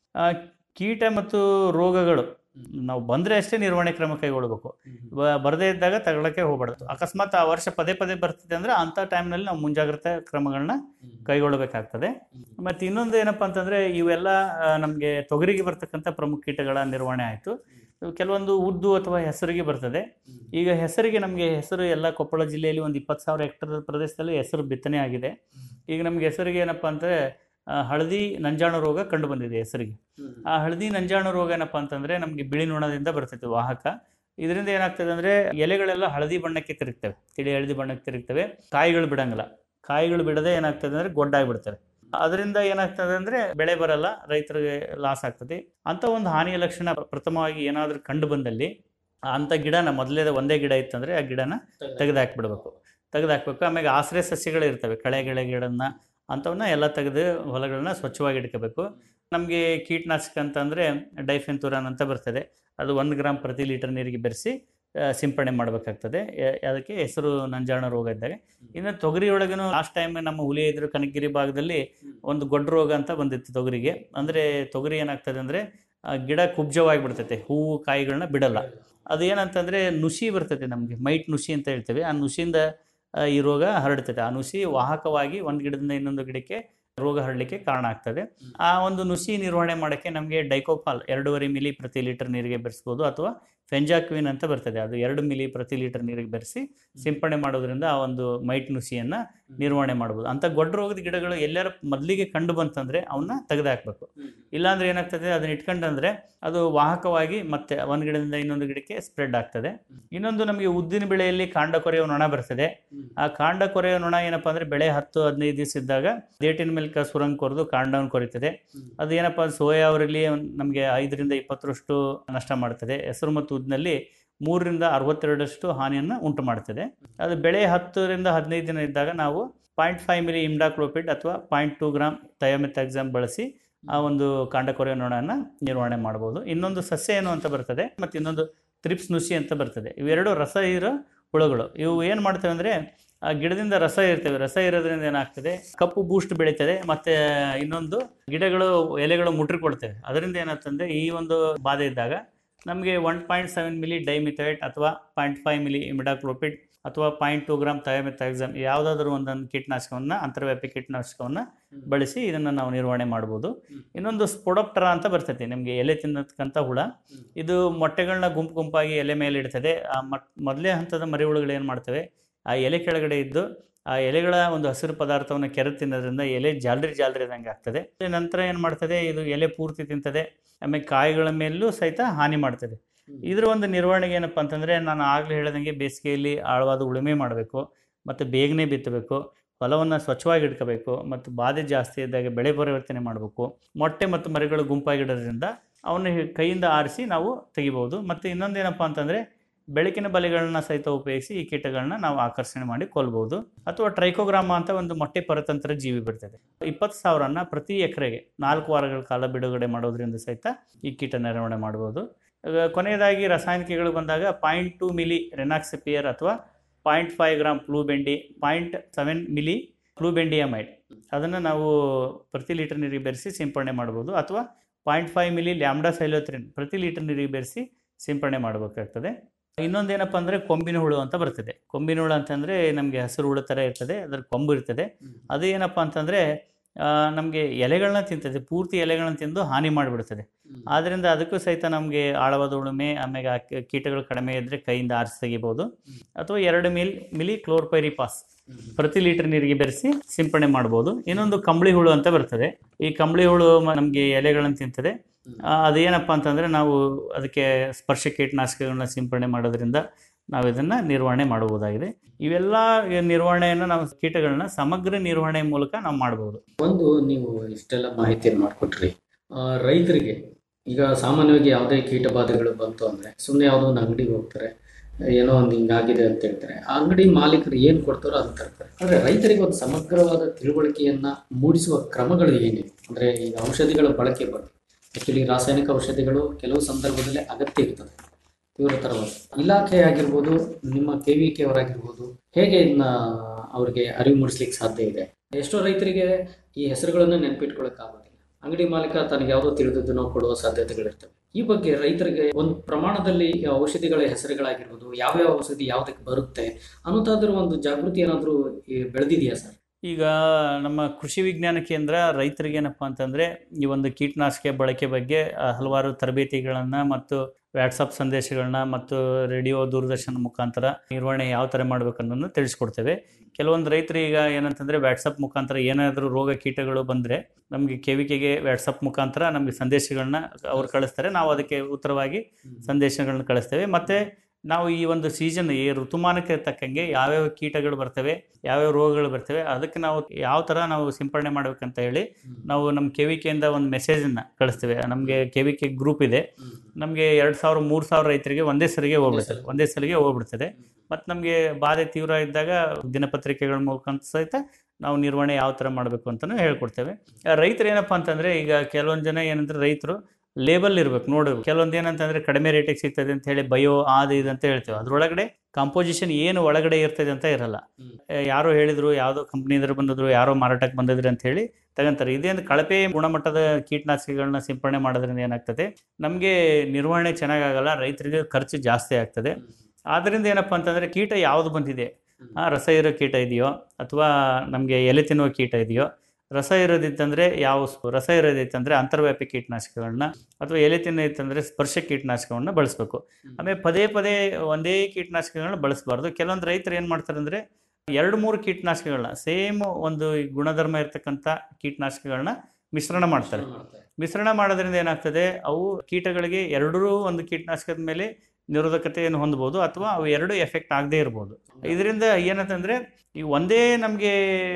ಕೀಟ ಮತ್ತು ರೋಗಗಳು ನಾವು ಬಂದರೆ ಅಷ್ಟೇ ನಿರ್ವಹಣೆ ಕ್ರಮ ಕೈಗೊಳ್ಳಬೇಕು ಬ- ಬರದೇ ಇದ್ದಾಗ ತಗೊಳಕ್ಕೆ ಹೋಗ್ಬಾರ್ದು ಅಕಸ್ಮಾತ್ ಆ ವರ್ಷ ಪದೇ ಪದೇ ಬರ್ತಿದೆ ಅಂದರೆ ಅಂಥ ಟೈಮ್ನಲ್ಲಿ ನಾವು ಮುಂಜಾಗ್ರತೆ ಕ್ರಮಗಳನ್ನ ಕೈಗೊಳ್ಳಬೇಕಾಗ್ತದೆ ಮತ್ತು ಇನ್ನೊಂದು ಏನಪ್ಪ ಅಂತಂದರೆ ಇವೆಲ್ಲ ನಮಗೆ ತೊಗರಿಗೆ ಬರ್ತಕ್ಕಂಥ ಪ್ರಮುಖ ಕೀಟಗಳ ನಿರ್ವಹಣೆ ಆಯಿತು ಕೆಲವೊಂದು ಉದ್ದು ಅಥವಾ ಹೆಸರಿಗೆ ಬರ್ತದೆ ಈಗ ಹೆಸರಿಗೆ ನಮಗೆ ಹೆಸರು ಎಲ್ಲ ಕೊಪ್ಪಳ ಜಿಲ್ಲೆಯಲ್ಲಿ ಒಂದು ಇಪ್ಪತ್ತು ಸಾವಿರ ಹೆಕ್ಟರ್ ಪ್ರದೇಶದಲ್ಲಿ ಹೆಸರು ಬಿತ್ತನೆ ಆಗಿದೆ ಈಗ ನಮಗೆ ಹೆಸರಿಗೆ ಏನಪ್ಪ ಅಂದರೆ ಹಳದಿ ನಂಜಾಣು ರೋಗ ಕಂಡು ಬಂದಿದೆ ಹೆಸರಿಗೆ ಆ ಹಳದಿ ನಂಜಾಣು ರೋಗ ಏನಪ್ಪ ಅಂತಂದರೆ ನಮಗೆ ಬಿಳಿ ನೊಣದಿಂದ ಬರ್ತೈತೆ ವಾಹಕ ಇದರಿಂದ ಏನಾಗ್ತದೆ ಅಂದರೆ ಎಲೆಗಳೆಲ್ಲ ಹಳದಿ ಬಣ್ಣಕ್ಕೆ ತಿರುಗ್ತವೆ ತಿಳಿ ಹಳದಿ ಬಣ್ಣಕ್ಕೆ ತಿರುಗ್ತವೆ ಕಾಯಿಗಳು ಬಿಡಂಗಿಲ್ಲ ಕಾಯಿಗಳು ಬಿಡದೆ ಏನಾಗ್ತದೆ ಅಂದರೆ ಗೊಡ್ಡಾಗ್ಬಿಡ್ತವೆ ಅದರಿಂದ ಏನಾಗ್ತದೆ ಅಂದರೆ ಬೆಳೆ ಬರಲ್ಲ ರೈತರಿಗೆ ಲಾಸ್ ಆಗ್ತದೆ ಅಂತ ಒಂದು ಹಾನಿಯ ಲಕ್ಷಣ ಪ್ರಥಮವಾಗಿ ಏನಾದರೂ ಕಂಡು ಬಂದಲ್ಲಿ ಅಂಥ ಗಿಡನ ಮೊದಲೇ ಒಂದೇ ಗಿಡ ಇತ್ತಂದರೆ ಆ ಗಿಡನ ತೆಗೆದಾಕ್ಬಿಡ್ಬೇಕು ತೆಗೆದಾಕ್ಬೇಕು ಆಮೇಲೆ ಆಶ್ರಯ ಸಸ್ಯಗಳು ಇರ್ತವೆ ಕಳೆ ಗಿಳೆ ಗಿಡನ್ನ ಅಂಥವನ್ನ ಎಲ್ಲ ತೆಗೆದು ಹೊಲಗಳನ್ನ ಸ್ವಚ್ಛವಾಗಿ ಇಟ್ಕೋಬೇಕು ನಮಗೆ ಕೀಟನಾಶಕ ಅಂತಂದರೆ ಡೈಫೆನ್ತುರಾನ್ ಅಂತ ಬರ್ತದೆ ಅದು ಒಂದು ಗ್ರಾಮ್ ಪ್ರತಿ ಲೀಟರ್ ನೀರಿಗೆ ಬೆರೆಸಿ ಆ, ಸಿಂಪಡಣೆ ಮಾಡಬೇಕಾಗ್ತದೆ ಎ- ಅದಕ್ಕೆ ಹೆಸರು ನಂಜಾಣ ರೋಗ ಇದ್ದಾಗ ಇನ್ನು ತೊಗರಿ ಒಳಗೇನು ಲಾಸ್ಟ್ ಟೈಮ್ ನಮ್ಮ ಹುಲಿ ಇದ್ರು ಕನಕಗಿರಿ ಭಾಗದಲ್ಲಿ ಒಂದು ಗೊಡ್ಡ ರೋಗ ಅಂತ ಬಂದಿತ್ತು ತೊಗರಿಗೆ ಅಂದರೆ ತೊಗರಿ ಏನಾಗ್ತದೆ ಅಂದರೆ ಗಿಡ ಕುಬ್ಜವಾಗಿ ಬಿಡ್ತೈತೆ ಹೂವು ಕಾಯಿಗಳನ್ನ ಬಿಡಲ್ಲ ಅದು ಏನಂತಂದರೆ ನುಸಿ ಬರ್ತೈತೆ ನಮಗೆ ಮೈಟ್ ನುಸಿ ಅಂತ ಹೇಳ್ತೇವೆ ಆ ನುಸಿಯಿಂದ ಆ, ಈ ರೋಗ ಹರಡ್ತೈತೆ ಆ ನುಸಿ ವಾಹಕವಾಗಿ ಒಂದು ಗಿಡದಿಂದ ಇನ್ನೊಂದು ಗಿಡಕ್ಕೆ ರೋಗ ಹರಡಲಿಕ್ಕೆ ಕಾರಣ ಆಗ್ತದೆ ಆ ಒಂದು ನುಸಿ ನಿರ್ವಹಣೆ ಮಾಡೋಕ್ಕೆ ನಮಗೆ ಡೈಕೋಫಾಲ್ ಎರಡೂವರೆ ಮಿಲಿ ಪ್ರತಿ ಲೀಟರ್ ನೀರಿಗೆ ಬೆರೆಸ್ಬೋದು ಅಥವಾ ಫೆಂಜಾಕ್ವಿನ್ ಅಂತ ಬರ್ತದೆ ಅದು ಎರಡು ಮಿಲಿ ಪ್ರತಿ ಲೀಟರ್ ನೀರಿಗೆ ಬೆರೆಸಿ ಸಿಂಪಡಣೆ ಮಾಡೋದ್ರಿಂದ ಆ ಒಂದು ಮೈಟ್ ನುಸಿಯನ್ನು ನಿರ್ವಹಣೆ ಮಾಡ್ಬೋದು ಅಂಥ ಗೊಡ್ಡ ರೋಗದ ಗಿಡಗಳು ಎಲ್ಲರ ಮೊದಲಿಗೆ ಕಂಡು ಬಂತಂದರೆ ಅವನ್ನ ತೆಗೆದುಹಾಕ್ಬೇಕು ಇಲ್ಲಾಂದ್ರೆ ಏನಾಗ್ತದೆ ಅದನ್ನ ಇಟ್ಕೊಂಡಂದ್ರೆ ಅದು ವಾಹಕವಾಗಿ ಮತ್ತೆ ಒಂದು ಗಿಡದಿಂದ ಇನ್ನೊಂದು ಗಿಡಕ್ಕೆ ಸ್ಪ್ರೆಡ್ ಆಗ್ತದೆ ಇನ್ನೊಂದು ನಮಗೆ ಉದ್ದಿನ ಬೆಳೆಯಲ್ಲಿ ಕಾಂಡ ಕೊರೆಯುವ ನೊಣ ಬರ್ತದೆ ಆ ಕಾಂಡ ಕೊರೆಯುವ ನೊಣ ಏನಪ್ಪಾ ಅಂದ್ರೆ ಬೆಳೆ ಹತ್ತು ಹದಿನೈದು ದಿವಸ ಇದ್ದಾಗ ದೇಟಿನ ಮೇಲ್ಕ ಸುರಂಗ್ ಕೊರೆದು ಕಾಂಡವನ್ನು ಕೊರಿತದೆ ಅದು ಏನಪ್ಪಾ ಸೋಯಾ ಅವರಲ್ಲಿ ನಮಗೆ ಐದರಿಂದ ಇಪ್ಪತ್ತರಷ್ಟು ನಷ್ಟ ಮಾಡ್ತದೆ ಹೆಸರು ಮತ್ತು ಉದ್ದಿನಲ್ಲಿ ಮೂರರಿಂದ ಅರವತ್ತೆರಡರಷ್ಟು ಹಾನಿಯನ್ನು ಉಂಟು ಮಾಡ್ತದೆ ಅದು ಬೆಳೆ ಹತ್ತರಿಂದ ಹದಿನೈದು ದಿನ ಇದ್ದಾಗ ನಾವು ಪಾಯಿಂಟ್ ಫೈವ್ ಮಿಲಿ ಇಮ್ಡಾಕ್ಲೋಪಿಡ್ ಅಥವಾ ಪಾಯಿಂಟ್ ಟು ಗ್ರಾಮ್ ಥಯೋಮೆಥಾಕ್ಸಾಮ್ ಬಳಸಿ ಆ ಒಂದು ಕಾಂಡಕೊರೆಯ ನೊಣನ ನಿರ್ವಹಣೆ ಮಾಡ್ಬೋದು ಇನ್ನೊಂದು ಸಸ್ಯ ಏನು ಅಂತ ಬರ್ತದೆ ಮತ್ತು ಇನ್ನೊಂದು ತ್ರಿಪ್ಸ್ ನುಸಿ ಅಂತ ಬರ್ತದೆ ಇವೆರಡು ರಸ ಇರೋ ಹುಳುಗಳು ಇವು ಏನು ಮಾಡ್ತವೆ ಅಂದರೆ ಆ ಗಿಡದಿಂದ ರಸ ಇರ್ತವೆ ರಸ ಇರೋದ್ರಿಂದ ಏನಾಗ್ತದೆ ಕಪ್ಪು ಬೂಸ್ಟ್ ಬೆಳೀತದೆ ಮತ್ತೆ ಇನ್ನೊಂದು ಗಿಡಗಳು ಎಲೆಗಳು ಮುಟ್ರಿಕೊಳ್ತವೆ ಅದರಿಂದ ಏನಾಗ್ತಂದ್ರೆ ಈ ಒಂದು ಬಾಧೆ ಇದ್ದಾಗ ನಮಗೆ one point seven milli dimethoate ಅಥವಾ ಪಾಯಿಂಟ್ ಫೈವ್ ಮಿಲಿ ಇಮಿಡಾಕ್ಲೋಪಿಡ್ ಅಥವಾ ಪಾಯಿಂಟ್ ಟು ಗ್ರಾಮ್ ಥಯೋಮೆಥಾಕ್ಸಮ್ ಯಾವುದಾದ್ರೂ ಒಂದೊಂದು ಕೀಟನಾಶಕವನ್ನು ಅಂತರ್ವ್ಯಾಪಿ ಕೀಟನಾಶಕವನ್ನು ಬಳಸಿ ಇದನ್ನು ನಾವು ನಿರ್ವಹಣೆ ಮಾಡ್ಬೋದು ಇನ್ನೊಂದು ಸ್ಪೊಡೋಪ್ಟರ ಅಂತ ಬರ್ತೈತೆ ನಿಮಗೆ ಎಲೆ ತಿನ್ನತಕ್ಕಂಥ ಹುಳ ಇದು ಮೊಟ್ಟೆಗಳನ್ನ ಗುಂಪು ಗುಂಪಾಗಿ ಎಲೆ ಮೇಲೆ ಇಡ್ತದೆ ಆ ಮಟ್ ಮೊದಲೇ ಹಂತದ ಮರಿಹುಳುಗಳು ಏನು ಮಾಡ್ತವೆ ಆ ಎಲೆ ಕೆಳಗಡೆ ಇದ್ದು ಆ ಎಲೆಗಳ ಒಂದು ಹಸಿರು ಪದಾರ್ಥವನ್ನು ಕೆರೆ ತಿನ್ನೋದ್ರಿಂದ ಎಲೆ ಜಾಲರಿ ಜಾಲರಿ ಇದ್ದಂಗೆ ಆಗ್ತದೆ ನಂತರ ಏನು ಮಾಡ್ತದೆ ಇದು ಎಲೆ ಪೂರ್ತಿ ತಿಂತದೆ ಆಮೇಲೆ ಕಾಯಿಗಳ ಮೇಲೂ ಸಹಿತ ಹಾನಿ ಮಾಡ್ತದೆ ಇದರ ಒಂದು ನಿರ್ವಹಣೆಗೆ ಏನಪ್ಪ ಅಂತಂದರೆ ನಾನು ಆಗಲೇ ಹೇಳ್ದಂಗೆ ಬೇಸಿಗೆಯಲ್ಲಿ ಆಳವಾದ ಉಳುಮೆ ಮಾಡಬೇಕು ಮತ್ತು ಬೇಗನೆ ಬಿತ್ತಬೇಕು ಹೊಲವನ್ನು ಸ್ವಚ್ಛವಾಗಿ ಇಟ್ಕೋಬೇಕು ಮತ್ತು ಬಾಧೆ ಜಾಸ್ತಿ ಇದ್ದಾಗ ಬೆಳೆ ಪರಿವರ್ತನೆ ಮಾಡಬೇಕು ಮೊಟ್ಟೆ ಮತ್ತು ಮರಿಗಳು ಗುಂಪಾಗಿಡೋದ್ರಿಂದ ಅವನ್ನ ಹಿ- ಕೈಯಿಂದ ಆರಿಸಿ ನಾವು ತೆಗಿಬೋದು ಮತ್ತು ಇನ್ನೊಂದೇನಪ್ಪ ಅಂತಂದರೆ ಬೆಳಕಿನ ಬಲೆಗಳನ್ನ ಸಹಿತ ಉಪಯೋಗಿಸಿ ಈ ಕೀಟಗಳನ್ನ ನಾವು ಆಕರ್ಷಣೆ ಮಾಡಿ ಕೊಲ್ಬೋದು ಅಥವಾ ಟ್ರೈಕೋಗ್ರಾಮ ಅಂತ ಒಂದು ಮೊಟ್ಟೆ ಪರತಂತ್ರ ಜೀವಿ ಬರ್ತದೆ ಇಪ್ಪತ್ತು ಸಾವಿರನ ಪ್ರತಿ ಎಕರೆಗೆ ನಾಲ್ಕು ವಾರಗಳ ಕಾಲ ಬಿಡುಗಡೆ ಮಾಡೋದ್ರಿಂದ ಸಹಿತ ಈ ಕೀಟ ನಿರ್ವಹಣೆ ಮಾಡ್ಬೋದು ಈಗ ಕೊನೆಯದಾಗಿ ರಾಸಾಯನಿಕಗಳು ಬಂದಾಗ ಪಾಯಿಂಟ್ ಟು ಮಿಲಿ ರೆನಾಕ್ಸಿಪಿಯರ್ ಅಥವಾ ಪಾಯಿಂಟ್ ಫೈವ್ ಗ್ರಾಮ್ ಫ್ಲೂಬೆಂಡಿ ಪಾಯಿಂಟ್ ಸೆವೆನ್ ಮಿಲಿ ಫ್ಲೂಬೆಂಡಿಯಮೈಡ್ ಅದನ್ನು ನಾವು ಪ್ರತಿ ಲೀಟರ್ ನೀರಿಗೆ ಬೆರೆಸಿ ಸಿಂಪಡಣೆ ಮಾಡ್ಬೋದು ಅಥವಾ point five milli lambda cyhalothrin ಪ್ರತಿ ಲೀಟರ್ ನೀರಿಗೆ ಬೆರೆಸಿ ಸಿಂಪಡಣೆ ಮಾಡಬೇಕಾಗ್ತದೆ ಇನ್ನೊಂದೇನಪ್ಪ ಅಂದರೆ ಕೊಂಬಿನ ಹುಳು ಅಂತ ಬರ್ತದೆ ಕೊಂಬಿನ ಹುಳು ಅಂತಂದರೆ ನಮಗೆ ಹಸಿರು ಹುಳು ಥರ ಇರ್ತದೆ ಅದರ ಕೊಂಬು ಇರ್ತದೆ ಅದು ಏನಪ್ಪ ಅಂತಂದರೆ ನಮಗೆ ಎಲೆಗಳನ್ನ ತಿಂತದೆ ಪೂರ್ತಿ ಎಲೆಗಳನ್ನ ತಿಂದು ಹಾನಿ ಮಾಡಿಬಿಡ್ತದೆ ಆದ್ದರಿಂದ ಅದಕ್ಕೂ ಸಹಿತ ನಮಗೆ ಆಳವಾದ ಉಳುಮೆ ಆಮೇಲೆ ಆ ಕಿ- ಕೀಟಗಳು ಕಡಿಮೆ ಇದ್ದರೆ ಕೈಯಿಂದ ಆರಿಸಿ ತೆಗಿಬೋದು ಅಥವಾ ಎರಡು ಮಿಲ್ ಮಿಲಿ ಕ್ಲೋರ್ಪೈರಿಪಾಸ್ ಪ್ರತಿ ಲೀಟರ್ ನೀರಿಗೆ ಬೆರೆಸಿ ಸಿಂಪಡಣೆ ಮಾಡ್ಬೋದು ಇನ್ನೊಂದು ಕಂಬಳಿ ಹುಳು ಅಂತ ಬರ್ತದೆ ಈ ಕಂಬಳಿ ಹುಳು ನಮಗೆ ಎಲೆಗಳನ್ನು ತಿಂತದೆ ಆ, ಅದೇನಪ್ಪ ಅಂತಂದರೆ ನಾವು ಅದಕ್ಕೆ ಸ್ಪರ್ಶ ಕೀಟನಾಶಕಗಳನ್ನ ಸಿಂಪಡಣೆ ಮಾಡೋದ್ರಿಂದ ನಾವು ಇದನ್ನು ನಿರ್ವಹಣೆ ಮಾಡಬಹುದಾಗಿದೆ ಇವೆಲ್ಲ ನಿರ್ವಹಣೆಯನ್ನು ನಾವು ಕೀಟಗಳನ್ನ ಸಮಗ್ರ ನಿರ್ವಹಣೆ ಮೂಲಕ ನಾವು ಮಾಡಬಹುದು ಒಂದು ನೀವು ಇಷ್ಟೆಲ್ಲ ಮಾಹಿತಿಯನ್ನು ಮಾಡಿಕೊಟ್ರಿ ರೈತರಿಗೆ ಈಗ ಸಾಮಾನ್ಯವಾಗಿ ಯಾವುದೇ ಕೀಟ ಬಾಧೆಗಳು ಬಂತು ಅಂದರೆ ಸುಮ್ಮನೆ ಯಾವುದೋ ಒಂದು ಅಂಗಡಿಗೆ ಹೋಗ್ತಾರೆ ಏನೋ ಒಂದು ಹಿಂಗಾಗಿದೆ ಅಂತ ಹೇಳ್ತಾರೆ ಆ ಅಂಗಡಿ ಮಾಲೀಕರು ಏನು ಕೊಡ್ತಾರೋ ಅದನ್ನ ತರ್ತಾರೆ ಆದರೆ ರೈತರಿಗೆ ಒಂದು ಸಮಗ್ರವಾದ ತಿಳುವಳಿಕೆಯನ್ನ ಮೂಡಿಸುವ ಕ್ರಮಗಳು ಏನಿವೆ ಅಂದರೆ ಈಗ ಔಷಧಿಗಳ ಬಳಕೆ ಬಗ್ಗೆ ಆ್ಯಕ್ಚುಲಿ ರಾಸಾಯನಿಕ ಔಷಧಿಗಳು ಕೆಲವು ಸಂದರ್ಭದಲ್ಲಿ ಅಗತ್ಯ ಇರ್ತದೆ ಇವರ ತರವಾಗಿ ಇಲಾಖೆ ಆಗಿರ್ಬೋದು ನಿಮ್ಮ ಕೆ ವಿ ಕೆ ಅವರಾಗಿರ್ಬೋದು ಹೇಗೆ ಇದನ್ನ ಅವರಿಗೆ ಅರಿವು ಮೂಡಿಸ್ಲಿಕ್ಕೆ ಸಾಧ್ಯ ಇದೆ ಎಷ್ಟೋ ರೈತರಿಗೆ ಈ ಹೆಸರುಗಳನ್ನು ನೆನಪಿಟ್ಕೊಳ್ಳೋಕ್ಕಾಗೋದಿಲ್ಲ ಅಂಗಡಿ ಮಾಲೀಕ ತನಗೆ ಯಾವುದೋ ತಿಳಿದದ್ದನ್ನು ಕೊಡುವ ಸಾಧ್ಯತೆಗಳಿರ್ತವೆ ಈ ಬಗ್ಗೆ ರೈತರಿಗೆ ಒಂದು ಪ್ರಮಾಣದಲ್ಲಿ ಈ ಔಷಧಿಗಳ ಹೆಸರುಗಳಾಗಿರ್ಬೋದು ಯಾವ್ಯಾವ ಔಷಧಿ ಯಾವುದಕ್ಕೆ ಬರುತ್ತೆ ಅನ್ನೋದಾದ್ರೂ ಒಂದು ಜಾಗೃತಿ ಏನಾದರೂ ಬೆಳೆದಿದೆಯಾ ಸರ್ ಈಗ ನಮ್ಮ ಕೃಷಿ ವಿಜ್ಞಾನ ಕೇಂದ್ರ ರೈತರಿಗೆ ಏನಪ್ಪ ಅಂತಂದರೆ ಈ ಒಂದು ಕೀಟನಾಶಕ ಬಳಕೆ ಬಗ್ಗೆ ಆ, ಹಲವಾರು ತರಬೇತಿಗಳನ್ನು ಮತ್ತು ವ್ಯಾಟ್ಸಪ್ ಸಂದೇಶಗಳನ್ನ ಮತ್ತು ರೇಡಿಯೋ ದೂರದರ್ಶನ ಮುಖಾಂತರ ನಿರ್ವಹಣೆ ಯಾವ ಥರ ಮಾಡಬೇಕು ಅನ್ನೋದನ್ನು ತಿಳಿಸ್ಕೊಡ್ತೇವೆ ಕೆಲವೊಂದು ರೈತರು ಈಗ ಏನಂತಂದರೆ ವ್ಯಾಟ್ಸಪ್ ಮುಖಾಂತರ ಏನಾದರೂ ರೋಗ ಕೀಟಗಳು ಬಂದರೆ ನಮಗೆ ಕೆವಿಕೆಗೆ ವ್ಯಾಟ್ಸಪ್ ಮುಖಾಂತರ ನಮಗೆ ಸಂದೇಶಗಳನ್ನ ಅವ್ರು ಕಳಿಸ್ತಾರೆ ನಾವು ಅದಕ್ಕೆ ಉತ್ತರವಾಗಿ ಸಂದೇಶಗಳನ್ನ ಕಳಿಸ್ತೇವೆ ಮತ್ತು ನಾವು ಈ ಒಂದು ಸೀಸನ್ ಈ ಋತುಮಾನಕ್ಕೆ ತಕ್ಕಂಗೆ ಯಾವ್ಯಾವ ಕೀಟಗಳು ಬರ್ತವೆ ಯಾವ್ಯಾವ ರೋಗಗಳು ಬರ್ತವೆ ಅದಕ್ಕೆ ನಾವು ಯಾವ ಥರ ನಾವು ಸಿಂಪಡಣೆ ಮಾಡ್ಬೇಕಂತ ಹೇಳಿ ನಾವು ನಮ್ಮ ಕೆವಿಕೆಯಿಂದ ಒಂದು ಮೆಸೇಜನ್ನು ಕಳಿಸ್ತೇವೆ ನಮಗೆ ಕೆವಿಕೆ ಗ್ರೂಪ್ ಇದೆ ನಮಗೆ ಎರಡು ಸಾವಿರ ಮೂರು ಸಾವಿರ ರೈತರಿಗೆ ಒಂದೇ ಸರಿಗೆ ಹೋಗ್ಬಿಡ್ತದೆ ಒಂದೇ ಸರಿಗೆ ಹೋಗ್ಬಿಡ್ತದೆ ಮತ್ತು ನಮಗೆ ಬಾಧೆ ತೀವ್ರ ಇದ್ದಾಗ ದಿನಪತ್ರಿಕೆಗಳ ಮುಖಾಂತರ ಸಹಿತ ನಾವು ನಿರ್ವಹಣೆ ಯಾವ ಥರ ಮಾಡಬೇಕು ಅಂತಲೂ ಹೇಳ್ಕೊಡ್ತೇವೆ ಆ, ರೈತರು ಏನಪ್ಪ ಅಂತಂದರೆ ಈಗ ಕೆಲವೊಂದು ಜನ ಏನಂದ್ರೆ ರೈತರು ಲೇಬಲ್ ಇರ್ಬೇಕು ನೋಡಬೇಕು ಕೆಲವೊಂದು ಏನಂತಂದರೆ ಕಡಿಮೆ ರೇಟಿಗೆ ಸಿಗ್ತದೆ ಅಂತ ಹೇಳಿ ಬಯೋ ಅದು ಇದು ಅಂತ ಹೇಳ್ತೇವೆ ಅದರೊಳಗಡೆ ಕಾಂಪೋಸಿಷನ್ ಏನು ಒಳಗಡೆ ಇರ್ತದೆ ಅಂತ ಇರಲ್ಲ ಆ, ಯಾರೋ ಹೇಳಿದ್ರು ಯಾವುದೋ ಕಂಪ್ನಿದ್ರು ಬಂದಿದ್ರು ಯಾರೋ ಮಾರಾಟಕ್ಕೆ ಬಂದಿದ್ರು ಅಂತ ಹೇಳಿ ತಗೊಂತಾರೆ ಇದೇನು ಕಳಪೆ ಗುಣಮಟ್ಟದ ಕೀಟನಾಶಕಗಳನ್ನ ಸಿಂಪಡಣೆ ಮಾಡೋದ್ರಿಂದ ಏನಾಗ್ತದೆ ನಮಗೆ ನಿರ್ವಹಣೆ ಚೆನ್ನಾಗಾಗಲ್ಲ ರೈತರಿಗೆ ಖರ್ಚು ಜಾಸ್ತಿ ಆಗ್ತದೆ ಆದ್ದರಿಂದ ಏನಪ್ಪ ಅಂತಂದರೆ ಕೀಟ ಯಾವುದು ಬಂದಿದೆ ಆ, ರಸ ಇರೋ ಕೀಟ ಇದೆಯೋ ಅಥವಾ ನಮಗೆ ಎಲೆ ತಿನ್ನುವ ಕೀಟ ಇದೆಯೋ ರಸ ಇರೋದಿತ್ತಂದರೆ ಯಾವ ಸ್- ರಸ ಇರೋದಿತ್ತಂದರೆ ಅಂತರ್ವ್ಯಾಪಿ ಕೀಟನಾಶಕಗಳನ್ನ ಅಥವಾ ಎಲೆ ತಿನ್ನೋದಿತ್ತಂದರೆ ಸ್ಪರ್ಶ ಕೀಟನಾಶಕಗಳನ್ನ ಬಳಸಬೇಕು ಆಮೇಲೆ ಪದೇ ಪದೇ ಒಂದೇ ಕೀಟನಾಶಕಗಳನ್ನ ಬಳಸಬಾರ್ದು ಕೆಲವೊಂದು ರೈತರು ಏನು ಮಾಡ್ತಾರೆ ಅಂದರೆ ಎರಡು ಮೂರು ಕೀಟನಾಶಕಗಳನ್ನ ಸೇಮ್ ಒಂದು ಈ ಗುಣಧರ್ಮ ಇರ್ತಕ್ಕಂಥ ಕೀಟನಾಶಕಗಳನ್ನ ಮಿಶ್ರಣ ಮಾಡ್ತಾರೆ ಮಿಶ್ರಣ ಮಾಡೋದ್ರಿಂದ ಏನಾಗ್ತದೆ ಅವು ಕೀಟಗಳಿಗೆ ಎರಡೂ ಒಂದು ಕೀಟನಾಶಕದ ಮೇಲೆ ನಿರೋಧಕತೆಯನ್ನು ಹೊಂದ್ಬೋದು ಅಥವಾ ಅವು ಎರಡು ಎಫೆಕ್ಟ್ ಆಗದೇ ಇರ್ಬೋದು ಇದರಿಂದ ಏನಂತಂದರೆ ಈ ಒಂದೇ ನಮಗೆ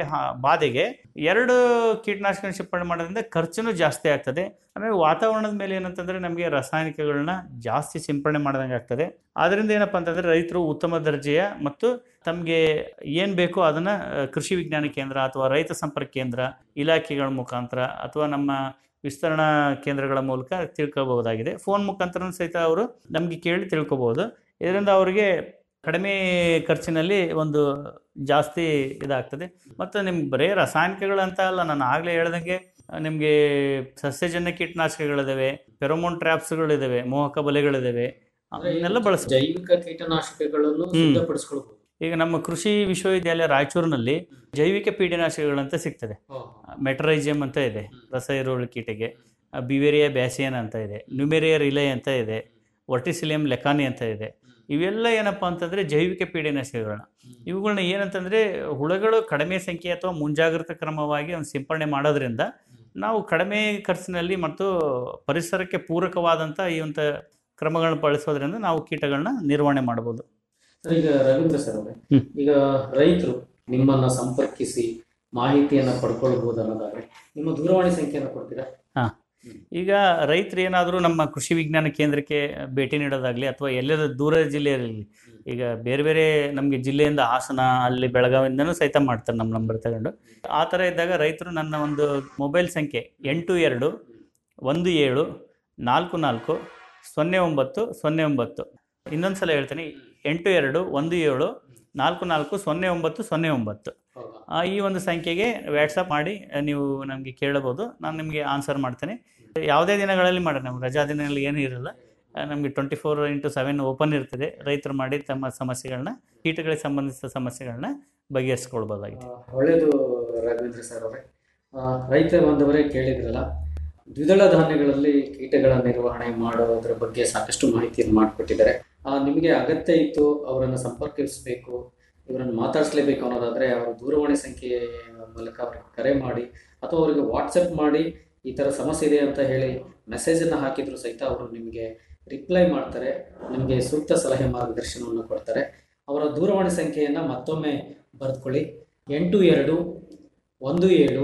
ಬಾಧೆಗೆ ಎರಡು ಕೀಟನಾಶಕ ಸಿಂಪಡಣೆ ಮಾಡೋದ್ರಿಂದ ಖರ್ಚುನೂ ಜಾಸ್ತಿ ಆಗ್ತದೆ ಆಮೇಲೆ ವಾತಾವರಣದ ಮೇಲೆ ಏನಂತಂದರೆ ನಮಗೆ ರಾಸಾಯನಿಕಗಳನ್ನ ಜಾಸ್ತಿ ಸಿಂಪಡಣೆ ಮಾಡ್ದಂಗೆ ಆಗ್ತದೆ ಆದ್ದರಿಂದ ಏನಪ್ಪ ಅಂತಂದರೆ ರೈತರು ಉತ್ತಮ ದರ್ಜೆಯ ಮತ್ತು ತಮಗೆ ಏನು ಬೇಕೋ ಅದನ್ನು ಕೃಷಿ ವಿಜ್ಞಾನ ಕೇಂದ್ರ ಅಥವಾ ರೈತ ಸಂಪರ್ಕ ಕೇಂದ್ರ ಇಲಾಖೆಗಳ ಮುಖಾಂತರ ಅಥವಾ ನಮ್ಮ ವಿಸ್ತರಣಾ ಕೇಂದ್ರಗಳ ಮೂಲಕ ತಿಳ್ಕೊಬಹುದಾಗಿದೆ ಫೋನ್ ಮುಖಾಂತರ ಸಹಿತ ಅವರು ನಮಗೆ ಕೇಳಿ ತಿಳ್ಕೊಬೋದು ಇದರಿಂದ ಅವರಿಗೆ ಕಡಿಮೆ ಖರ್ಚಿನಲ್ಲಿ ಒಂದು ಜಾಸ್ತಿ ಇದಾಗ್ತದೆ ಮತ್ತು ನಿಮ್ಗೆ ಬರೀ ರಾಸಾಯನಿಕಗಳು ಅಂತ ಅಲ್ಲ ನಾನು ಆಗಲೇ ಹೇಳ್ದಂಗೆ ನಿಮಗೆ ಸಸ್ಯಜನ್ಯ ಕೀಟನಾಶಕಗಳಿದ್ದಾವೆ ಫೆರೋಮೋನ್ ಟ್ರ್ಯಾಪ್ಸ್ಗಳಿದ್ದಾವೆ ಮೋಹಕ ಬಲೆಗಳಿದ್ದಾವೆ ಅವನ್ನೆಲ್ಲ ಬಳಸ್ಬೋದು ಜೈವಿಕ ಕೀಟನಾಶಕಗಳನ್ನು ಹ್ಮ್. ಸಿದ್ಧಪಡಿಸ್ಕೊಳ್ಬಹುದು ಈಗ ನಮ್ಮ ಕೃಷಿ ವಿಶ್ವವಿದ್ಯಾಲಯ ರಾಯಚೂರಿನಲ್ಲಿ ಜೈವಿಕ ಪೀಡನಾಶಕಗಳಂತ ಸಿಗ್ತದೆ ಮೆಟ್ರೈಜಿಯಂ ಅಂತ ಇದೆ ರಸ ಇರುಳು ಕೀಟಗೆ ಬಿವೇರಿಯಾ ಬ್ಯಾಸಿಯನ್ ಅಂತ ಇದೆ ನ್ಯೂಮೆರಿಯಾ ರಿಲೇ ಅಂತ ಇದೆ ವರ್ಟಿಸಿಲಿಯಂ ಲೆಕಾನಿ ಅಂತ ಇದೆ ಇವೆಲ್ಲ ಏನಪ್ಪ ಅಂತಂದರೆ ಜೈವಿಕ ಪೀಡನಾಶಕಗಳನ್ನ ಇವುಗಳನ್ನ ಏನಂತಂದರೆ ಹುಳಗಳು ಕಡಿಮೆ ಸಂಖ್ಯೆ ಅಥವಾ ಮುಂಜಾಗ್ರತಾ ಕ್ರಮವಾಗಿ ಒಂದು ಸಿಂಪಡಣೆ ಮಾಡೋದ್ರಿಂದ ನಾವು ಕಡಿಮೆ ಖರ್ಚಿನಲ್ಲಿ ಮತ್ತು ಪರಿಸರಕ್ಕೆ ಪೂರಕವಾದಂಥ ಈ ಒಂದು ಕ್ರಮಗಳನ್ನ ಬಳಸೋದ್ರಿಂದ ನಾವು ಕೀಟಗಳನ್ನ ನಿರ್ವಹಣೆ ಮಾಡ್ಬೋದು ಸರ್ ಈಗ ರವೀಂದ್ರ ಸರ್ ಅವರೇ ಹ್ಮ್. ಈಗ ರೈತರು ನಿಮ್ಮನ್ನ ಸಂಪರ್ಕಿಸಿ ಮಾಹಿತಿಯನ್ನ ಪಡ್ಕೊಳ್ಬಹುದು ಅನ್ನೋದಾದ್ರೆ ನಿಮ್ಮ ದೂರವಾಣಿ ಸಂಖ್ಯೆಯನ್ನು ಕೊಡ್ತೀರಾ ಹಾಂ ಈಗ ರೈತರು ಏನಾದರೂ ನಮ್ಮ ಕೃಷಿ ವಿಜ್ಞಾನ ಕೇಂದ್ರಕ್ಕೆ ಭೇಟಿ ನೀಡೋದಾಗಲಿ ಅಥವಾ ಎಲ್ಲರ ದೂರ ಜಿಲ್ಲೆಯಲ್ಲಿ ಈಗ ಬೇರೆ ಬೇರೆ ನಮಗೆ ಜಿಲ್ಲೆಯಿಂದ ಹಾಸನ ಅಲ್ಲಿ ಬೆಳಗಾವಿಯಿಂದನೂ ಸಹಿತ ಮಾಡ್ತಾರೆ ನಮ್ಮ ನಂಬರ್ ತಗೊಂಡು ಆ ಥರ ಇದ್ದಾಗ ರೈತರು ನನ್ನ ಒಂದು ಮೊಬೈಲ್ ಸಂಖ್ಯೆ ಎಂಟು ಎರಡು ಒಂದು ಏಳು ನಾಲ್ಕು ನಾಲ್ಕು ಸೊನ್ನೆ ಒಂಬತ್ತು ಸೊನ್ನೆ ಒಂಬತ್ತು ಇನ್ನೊಂದು ಸಲ ಹೇಳ್ತೀನಿ ಎಂಟು ಎರಡು ಒಂದು ಏಳು ನಾಲ್ಕು ನಾಲ್ಕು ಸೊನ್ನೆ ಒಂಬತ್ತು ಸೊನ್ನೆ ಒಂಬತ್ತು ಆ, ಈ ಒಂದು ಸಂಖ್ಯೆಗೆ ವ್ಯಾಟ್ಸಪ್ ಮಾಡಿ ಆ, ನೀವು ನಮಗೆ ಕೇಳಬಹುದು ನಾನು ನಿಮಗೆ ಆನ್ಸರ್ ಮಾಡ್ತೇನೆ ಯಾವುದೇ ದಿನಗಳಲ್ಲಿ ಮಾಡಿ ನಮ್ಮ ರಜಾ ದಿನಗಳಲ್ಲಿ ಏನೂ ಇರಲ್ಲ ನಮಗೆ twenty four into seven open ಇರ್ತದೆ ರೈತರು ಮಾಡಿ ತಮ್ಮ ಸಮಸ್ಯೆಗಳನ್ನ ಕೀಟಗಳಿಗೆ ಸಂಬಂಧಿಸಿದ ಸಮಸ್ಯೆಗಳನ್ನ ಬಗೆಹರಿಸ್ಕೊಳ್ಬೋದಾಗಿದೆ ಒಳ್ಳೆಯದು ರಾಘವೇಂದ್ರ ಸರ್ ಅವರೇ ಆ, ರೈತ ಬಾಂಧವರೇ ಕೇಳಿದ್ರಲ್ಲ ದ್ವಿದಳ ಧಾನ್ಯಗಳಲ್ಲಿ ಕೀಟಗಳ ನಿರ್ವಹಣೆ ಮಾಡೋದ್ರ ಬಗ್ಗೆ ಸಾಕಷ್ಟು ಮಾಹಿತಿಯನ್ನು ಮಾಡಿಕೊಟ್ಟಿದ್ದಾರೆ ಆ, ನಿಮಗೆ ಅಗತ್ಯ ಇತ್ತು ಅವರನ್ನು ಸಂಪರ್ಕಿಸಬೇಕು ಇವರನ್ನು ಮಾತಾಡಿಸ್ಲೇಬೇಕು ಅನ್ನೋದಾದ್ರೆ ಅವರ ದೂರವಾಣಿ ಸಂಖ್ಯೆ ಮೂಲಕ ಅವ್ರಿಗೆ ಕರೆ ಮಾಡಿ ಅಥವಾ ಅವರಿಗೆ ವಾಟ್ಸಪ್ ಮಾಡಿ ಈ ಥರ ಸಮಸ್ಯೆ ಇದೆ ಅಂತ ಹೇಳಿ ಮೆಸೇಜನ್ನು ಹಾಕಿದ್ರು ಸಹಿತ ಅವರು ನಿಮಗೆ ರಿಪ್ಲೈ ಮಾಡ್ತಾರೆ ನಿಮಗೆ ಸೂಕ್ತ ಸಲಹೆ ಮಾರ್ಗದರ್ಶನವನ್ನು ಕೊಡ್ತಾರೆ ಅವರ ದೂರವಾಣಿ ಸಂಖ್ಯೆಯನ್ನು ಮತ್ತೊಮ್ಮೆ ಬರೆದುಕೊಳ್ಳಿ ಎಂಟು ಎರಡು ಒಂದು ಏಳು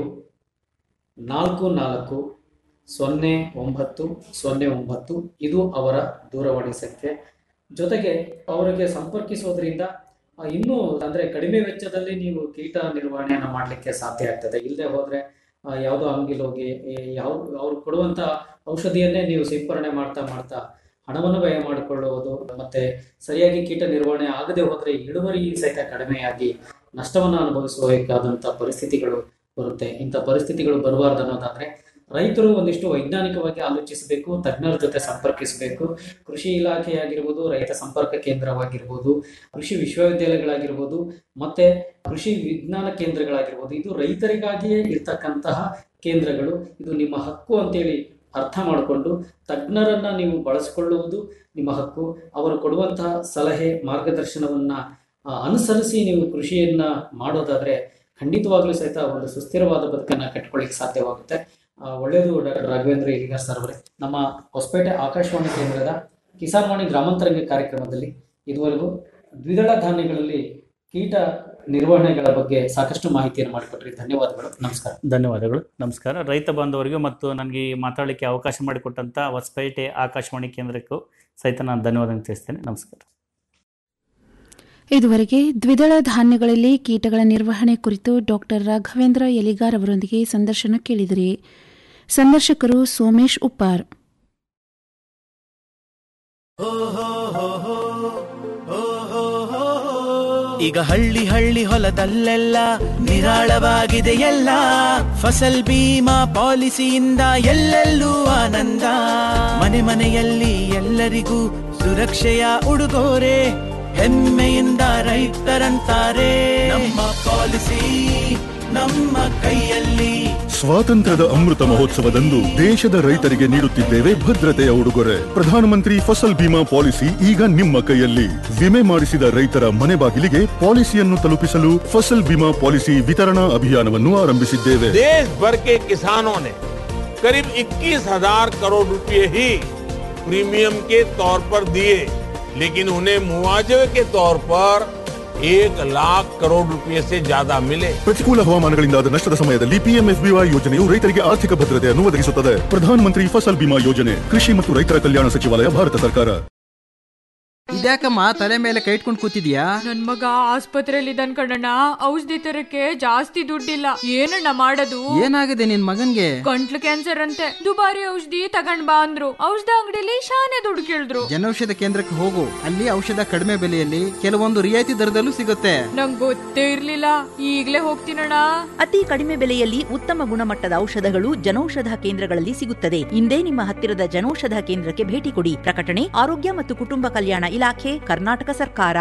ನಾಲ್ಕು ನಾಲ್ಕು ಸೊನ್ನೆ ಒಂಬತ್ತು ಸೊನ್ನೆ ಒಂಬತ್ತು ಇದು ಅವರ ದೂರವಾಣಿ ಸಂಖ್ಯೆ ಜೊತೆಗೆ ಅವರಿಗೆ ಸಂಪರ್ಕಿಸೋದ್ರಿಂದ ಆ, ಇನ್ನೂ ಅಂದರೆ ಕಡಿಮೆ ವೆಚ್ಚದಲ್ಲಿ ನೀವು ಕೀಟ ನಿರ್ವಹಣೆಯನ್ನು ಮಾಡಲಿಕ್ಕೆ ಸಾಧ್ಯ ಆಗ್ತದೆ ಇಲ್ಲದೆ ಹೋದರೆ ಯಾವುದೋ ಅಂಗಡಿಲಿ ಹೋಗಿ ಈ ಯಾವ ಅವ್ರು ಕೊಡುವಂಥ ಔಷಧಿಯನ್ನೇ ನೀವು ಸಿಂಪರಣೆ ಮಾಡ್ತಾ ಮಾಡ್ತಾ ಹಣವನ್ನು ವ್ಯಯ ಮಾಡಿಕೊಳ್ಳುವುದು ಮತ್ತೆ ಸರಿಯಾಗಿ ಕೀಟ ನಿರ್ವಹಣೆ ಆಗದೆ ಹೋದರೆ ಇಳುವರಿ ಸಹಿತ ಕಡಿಮೆಯಾಗಿ ನಷ್ಟವನ್ನು ಅನುಭವಿಸಬೇಕಾದಂಥ ಪರಿಸ್ಥಿತಿಗಳು ಬರುತ್ತೆ ಇಂಥ ಪರಿಸ್ಥಿತಿಗಳು ಬರಬಾರ್ದು ಅನ್ನೋದಾದ್ರೆ ರೈತರು ಒಂದಿಷ್ಟು ವೈಜ್ಞಾನಿಕವಾಗಿ ಆಲೋಚಿಸಬೇಕು ತಜ್ಞರ ಜೊತೆ ಸಂಪರ್ಕಿಸಬೇಕು ಕೃಷಿ ಇಲಾಖೆ ಆಗಿರ್ಬೋದು ರೈತ ಸಂಪರ್ಕ ಕೇಂದ್ರವಾಗಿರ್ಬೋದು ಕೃಷಿ ವಿಶ್ವವಿದ್ಯಾಲಯಗಳಾಗಿರ್ಬೋದು ಮತ್ತೆ ಕೃಷಿ ವಿಜ್ಞಾನ ಕೇಂದ್ರಗಳಾಗಿರ್ಬೋದು ಇದು ರೈತರಿಗಾಗಿಯೇ ಇರ್ತಕ್ಕಂತಹ ಕೇಂದ್ರಗಳು ಇದು ನಿಮ್ಮ ಹಕ್ಕು ಅಂತೇಳಿ ಅರ್ಥ ಮಾಡಿಕೊಂಡು ತಜ್ಞರನ್ನ ನೀವು ಬಳಸಿಕೊಳ್ಳುವುದು ನಿಮ್ಮ ಹಕ್ಕು ಅವರು ಕೊಡುವಂತಹ ಸಲಹೆ ಮಾರ್ಗದರ್ಶನವನ್ನ ಆ, ಅನುಸರಿಸಿ ನೀವು ಕೃಷಿಯನ್ನ ಮಾಡೋದಾದ್ರೆ ಖಂಡಿತವಾಗ್ಲೂ ಸಹಿತ ಒಂದು ಸುಸ್ಥಿರವಾದ ಬದುಕನ್ನ ಕಟ್ಕೊಳ್ಳಿಕ್ಕೆ ಸಾಧ್ಯವಾಗುತ್ತೆ ಆ, ಒಳ್ಳೆಯದು ಡಾಕ್ಟರ್ ರಾಘವೇಂದ್ರ ಇಲಿಗಾರ್ ಸರ್ ಅವರೇ ನಮ್ಮ ಹೊಸಪೇಟೆ ಆಕಾಶವಾಣಿ ಕೇಂದ್ರದ ಕಿಸಾನ್ ವಾಣಿ ಗ್ರಾಮಾಂತರಂಗ ಕಾರ್ಯಕ್ರಮದಲ್ಲಿ ಇದುವರೆಗೂ ದ್ವಿದಳ ಧಾನ್ಯಗಳಲ್ಲಿ ಕೀಟ ನಿರ್ವಹಣೆಗಳ ಬಗ್ಗೆ ಸಾಕಷ್ಟು ಮಾಹಿತಿಯನ್ನು ಮಾಡಿಕೊಟ್ರಿ ಧನ್ಯವಾದಗಳು ನಮಸ್ಕಾರ ಧನ್ಯವಾದಗಳು ನಮಸ್ಕಾರ ರೈತ ಬಾಂಧವರಿಗೂ ಮತ್ತು ನನಗೆ ಈ ಮಾತಾಡಲಿಕ್ಕೆ ಅವಕಾಶ ಮಾಡಿಕೊಟ್ಟಂಥ ಹೊಸಪೇಟೆ ಆಕಾಶವಾಣಿ ಕೇಂದ್ರಕ್ಕೂ ಸಹಿತ ನಾನು ಧನ್ಯವಾದ ತಿಳಿಸ್ತೇನೆ ನಮಸ್ಕಾರ ಇದುವರೆಗೆ ದ್ವಿದಳ ಧಾನ್ಯಗಳಲ್ಲಿ ಕೀಟಗಳ ನಿರ್ವಹಣೆ ಕುರಿತು ಡಾಕ್ಟರ್ ರಾಘವೇಂದ್ರ ಎಲಿಗಾರ್ ಅವರೊಂದಿಗೆ ಸಂದರ್ಶನ ಕೇಳಿದಿರಿ ಸಂದರ್ಶಕರು ಸೋಮೇಶ್ ಉಪ್ಪಾರ್ ಈಗ ಹಳ್ಳಿ ಹಳ್ಳಿ ಹೊಲದಲ್ಲೆಲ್ಲ ನಿರಾಳವಾಗಿದೆ ಎಲ್ಲ ಫಸಲ್ ಬೀಮಾ ಪಾಲಿಸಿಯಿಂದ ಎಲ್ಲೆಲ್ಲೂ ಆನಂದ ಮನೆ ಮನೆಯಲ್ಲಿ ಎಲ್ಲರಿಗೂ ಸುರಕ್ಷೆಯ ಉಡುಗೊರೆ ಹೆಮ್ಮೆಯಿಂದ ರೈತರಂತಾರೆ ನಮ್ಮ ಪಾಲಿಸಿ ನಮ್ಮ ಕೈಯಲ್ಲಿ ಸ್ವಾತಂತ್ರ್ಯದ ಅಮೃತ ಮಹೋತ್ಸವದಂದು ದೇಶದ ರೈತರಿಗೆ ನೀಡುತ್ತಿದ್ದೇವೆ ಭದ್ರತೆಯ ಉಡುಗೊರೆ ಪ್ರಧಾನಮಂತ್ರಿ ಫಸಲ್ ಬಿಮಾ ಪಾಲಿಸಿ ಈಗ ನಿಮ್ಮ ಕೈಯಲ್ಲಿ ವಿಮೆ ಮಾಡಿಸಿದ ರೈತರ ಮನೆ ಬಾಗಿಲಿಗೆ ಪಾಲಿಸಿಯನ್ನು ತಲುಪಿಸಲು ಫಸಲ್ ಬಿಮಾ ಪಾಲಿಸಿ ವಿತರಣಾ ಅಭಿಯಾನವನ್ನು ಆರಂಭಿಸಿದ್ದೇವೆ देश भर के किसानों ने करीब 21,000 करोड़ रुपए ही प्रीमियम के तौर पर दिए लेकिन उन्हें मुआवजे के तौर पर एक लाख करोड़ रुपए से ज्यादा मिले ಪ್ರತಿಕೂಲ ಹವಾಮಾನಗಳಿಂದಾದ ನಷ್ಟದ ಸಮಯದಲ್ಲಿ ಪಿಎಂಎಫ್ಬಿವೈ ಯೋಜನೆಯು ರೈತರಿಗೆ ಆರ್ಥಿಕ ಭದ್ರತೆಯನ್ನು ಒದಗಿಸುತ್ತದೆ ಪ್ರಧಾನಮಂತ್ರಿ ಫಸಲ್ ಬಿಮಾ ಯೋಜನೆ ಕೃಷಿ ಮತ್ತು ರೈತರ ಕಲ್ಯಾಣ ಸಚಿವಾಲಯ ಭಾರತ ಸರ್ಕಾರ ಇದ್ಯಾಕಮ್ಮ ತಲೆ ಮೇಲೆ ಕೈ ಇಟ್ಕೊಂಡು ಕೂತಿದ್ಯಾ ನನ್ ಮಗ ಆಸ್ಪತ್ರೆಯಲ್ಲಿ ಇದ್ದಾನ್ ಕಣಣ್ಣ ಔಷಧಿ ತರಕ್ಕೆ ಜಾಸ್ತಿ ದುಡ್ಡಿಲ್ಲ ಏನಣ್ಣ ಮಾಡೋದು ಏನಾಗಿದೆ ನಿನ್ ಮಗನ್ಗೆ ಗಂಟ್ಲು ಕ್ಯಾನ್ಸರ್ ಅಂತೆ ದುಬಾರಿ ಔಷಧಿ ತಗೊಂಡ್ ಬಾ ಅಂದ್ರು ಔಷಧ ಅಂಗಡಿಲಿ ಶಾನೆ ದುಡ್ಡು ಕೇಳಿದ್ರು ಜನೌಷಧ ಕೇಂದ್ರಕ್ಕೆ ಹೋಗು ಅಲ್ಲಿ ಔಷಧ ಕಡಿಮೆ ಬೆಲೆಯಲ್ಲಿ ಕೆಲವೊಂದು ರಿಯಾಯಿತಿ ದರದಲ್ಲೂ ಸಿಗುತ್ತೆ ನಂಗ್ ಗೊತ್ತೇ ಇರ್ಲಿಲ್ಲ ಈಗ್ಲೇ ಹೋಗ್ತೀನಣ್ಣ ಅತಿ ಕಡಿಮೆ ಬೆಲೆಯಲ್ಲಿ ಉತ್ತಮ ಗುಣಮಟ್ಟದ ಔಷಧಗಳು ಜನೌಷಧ ಕೇಂದ್ರಗಳಲ್ಲಿ ಸಿಗುತ್ತದೆ ಇಂದೇ ನಿಮ್ಮ ಹತ್ತಿರದ ಜನೌಷಧ ಕೇಂದ್ರಕ್ಕೆ ಭೇಟಿ ಕೊಡಿ ಪ್ರಕಟಣೆ ಆರೋಗ್ಯ ಮತ್ತು ಕುಟುಂಬ ಕಲ್ಯಾಣ ಇಲಾಖೆ ಕರ್ನಾಟಕ ಸರ್ಕಾರ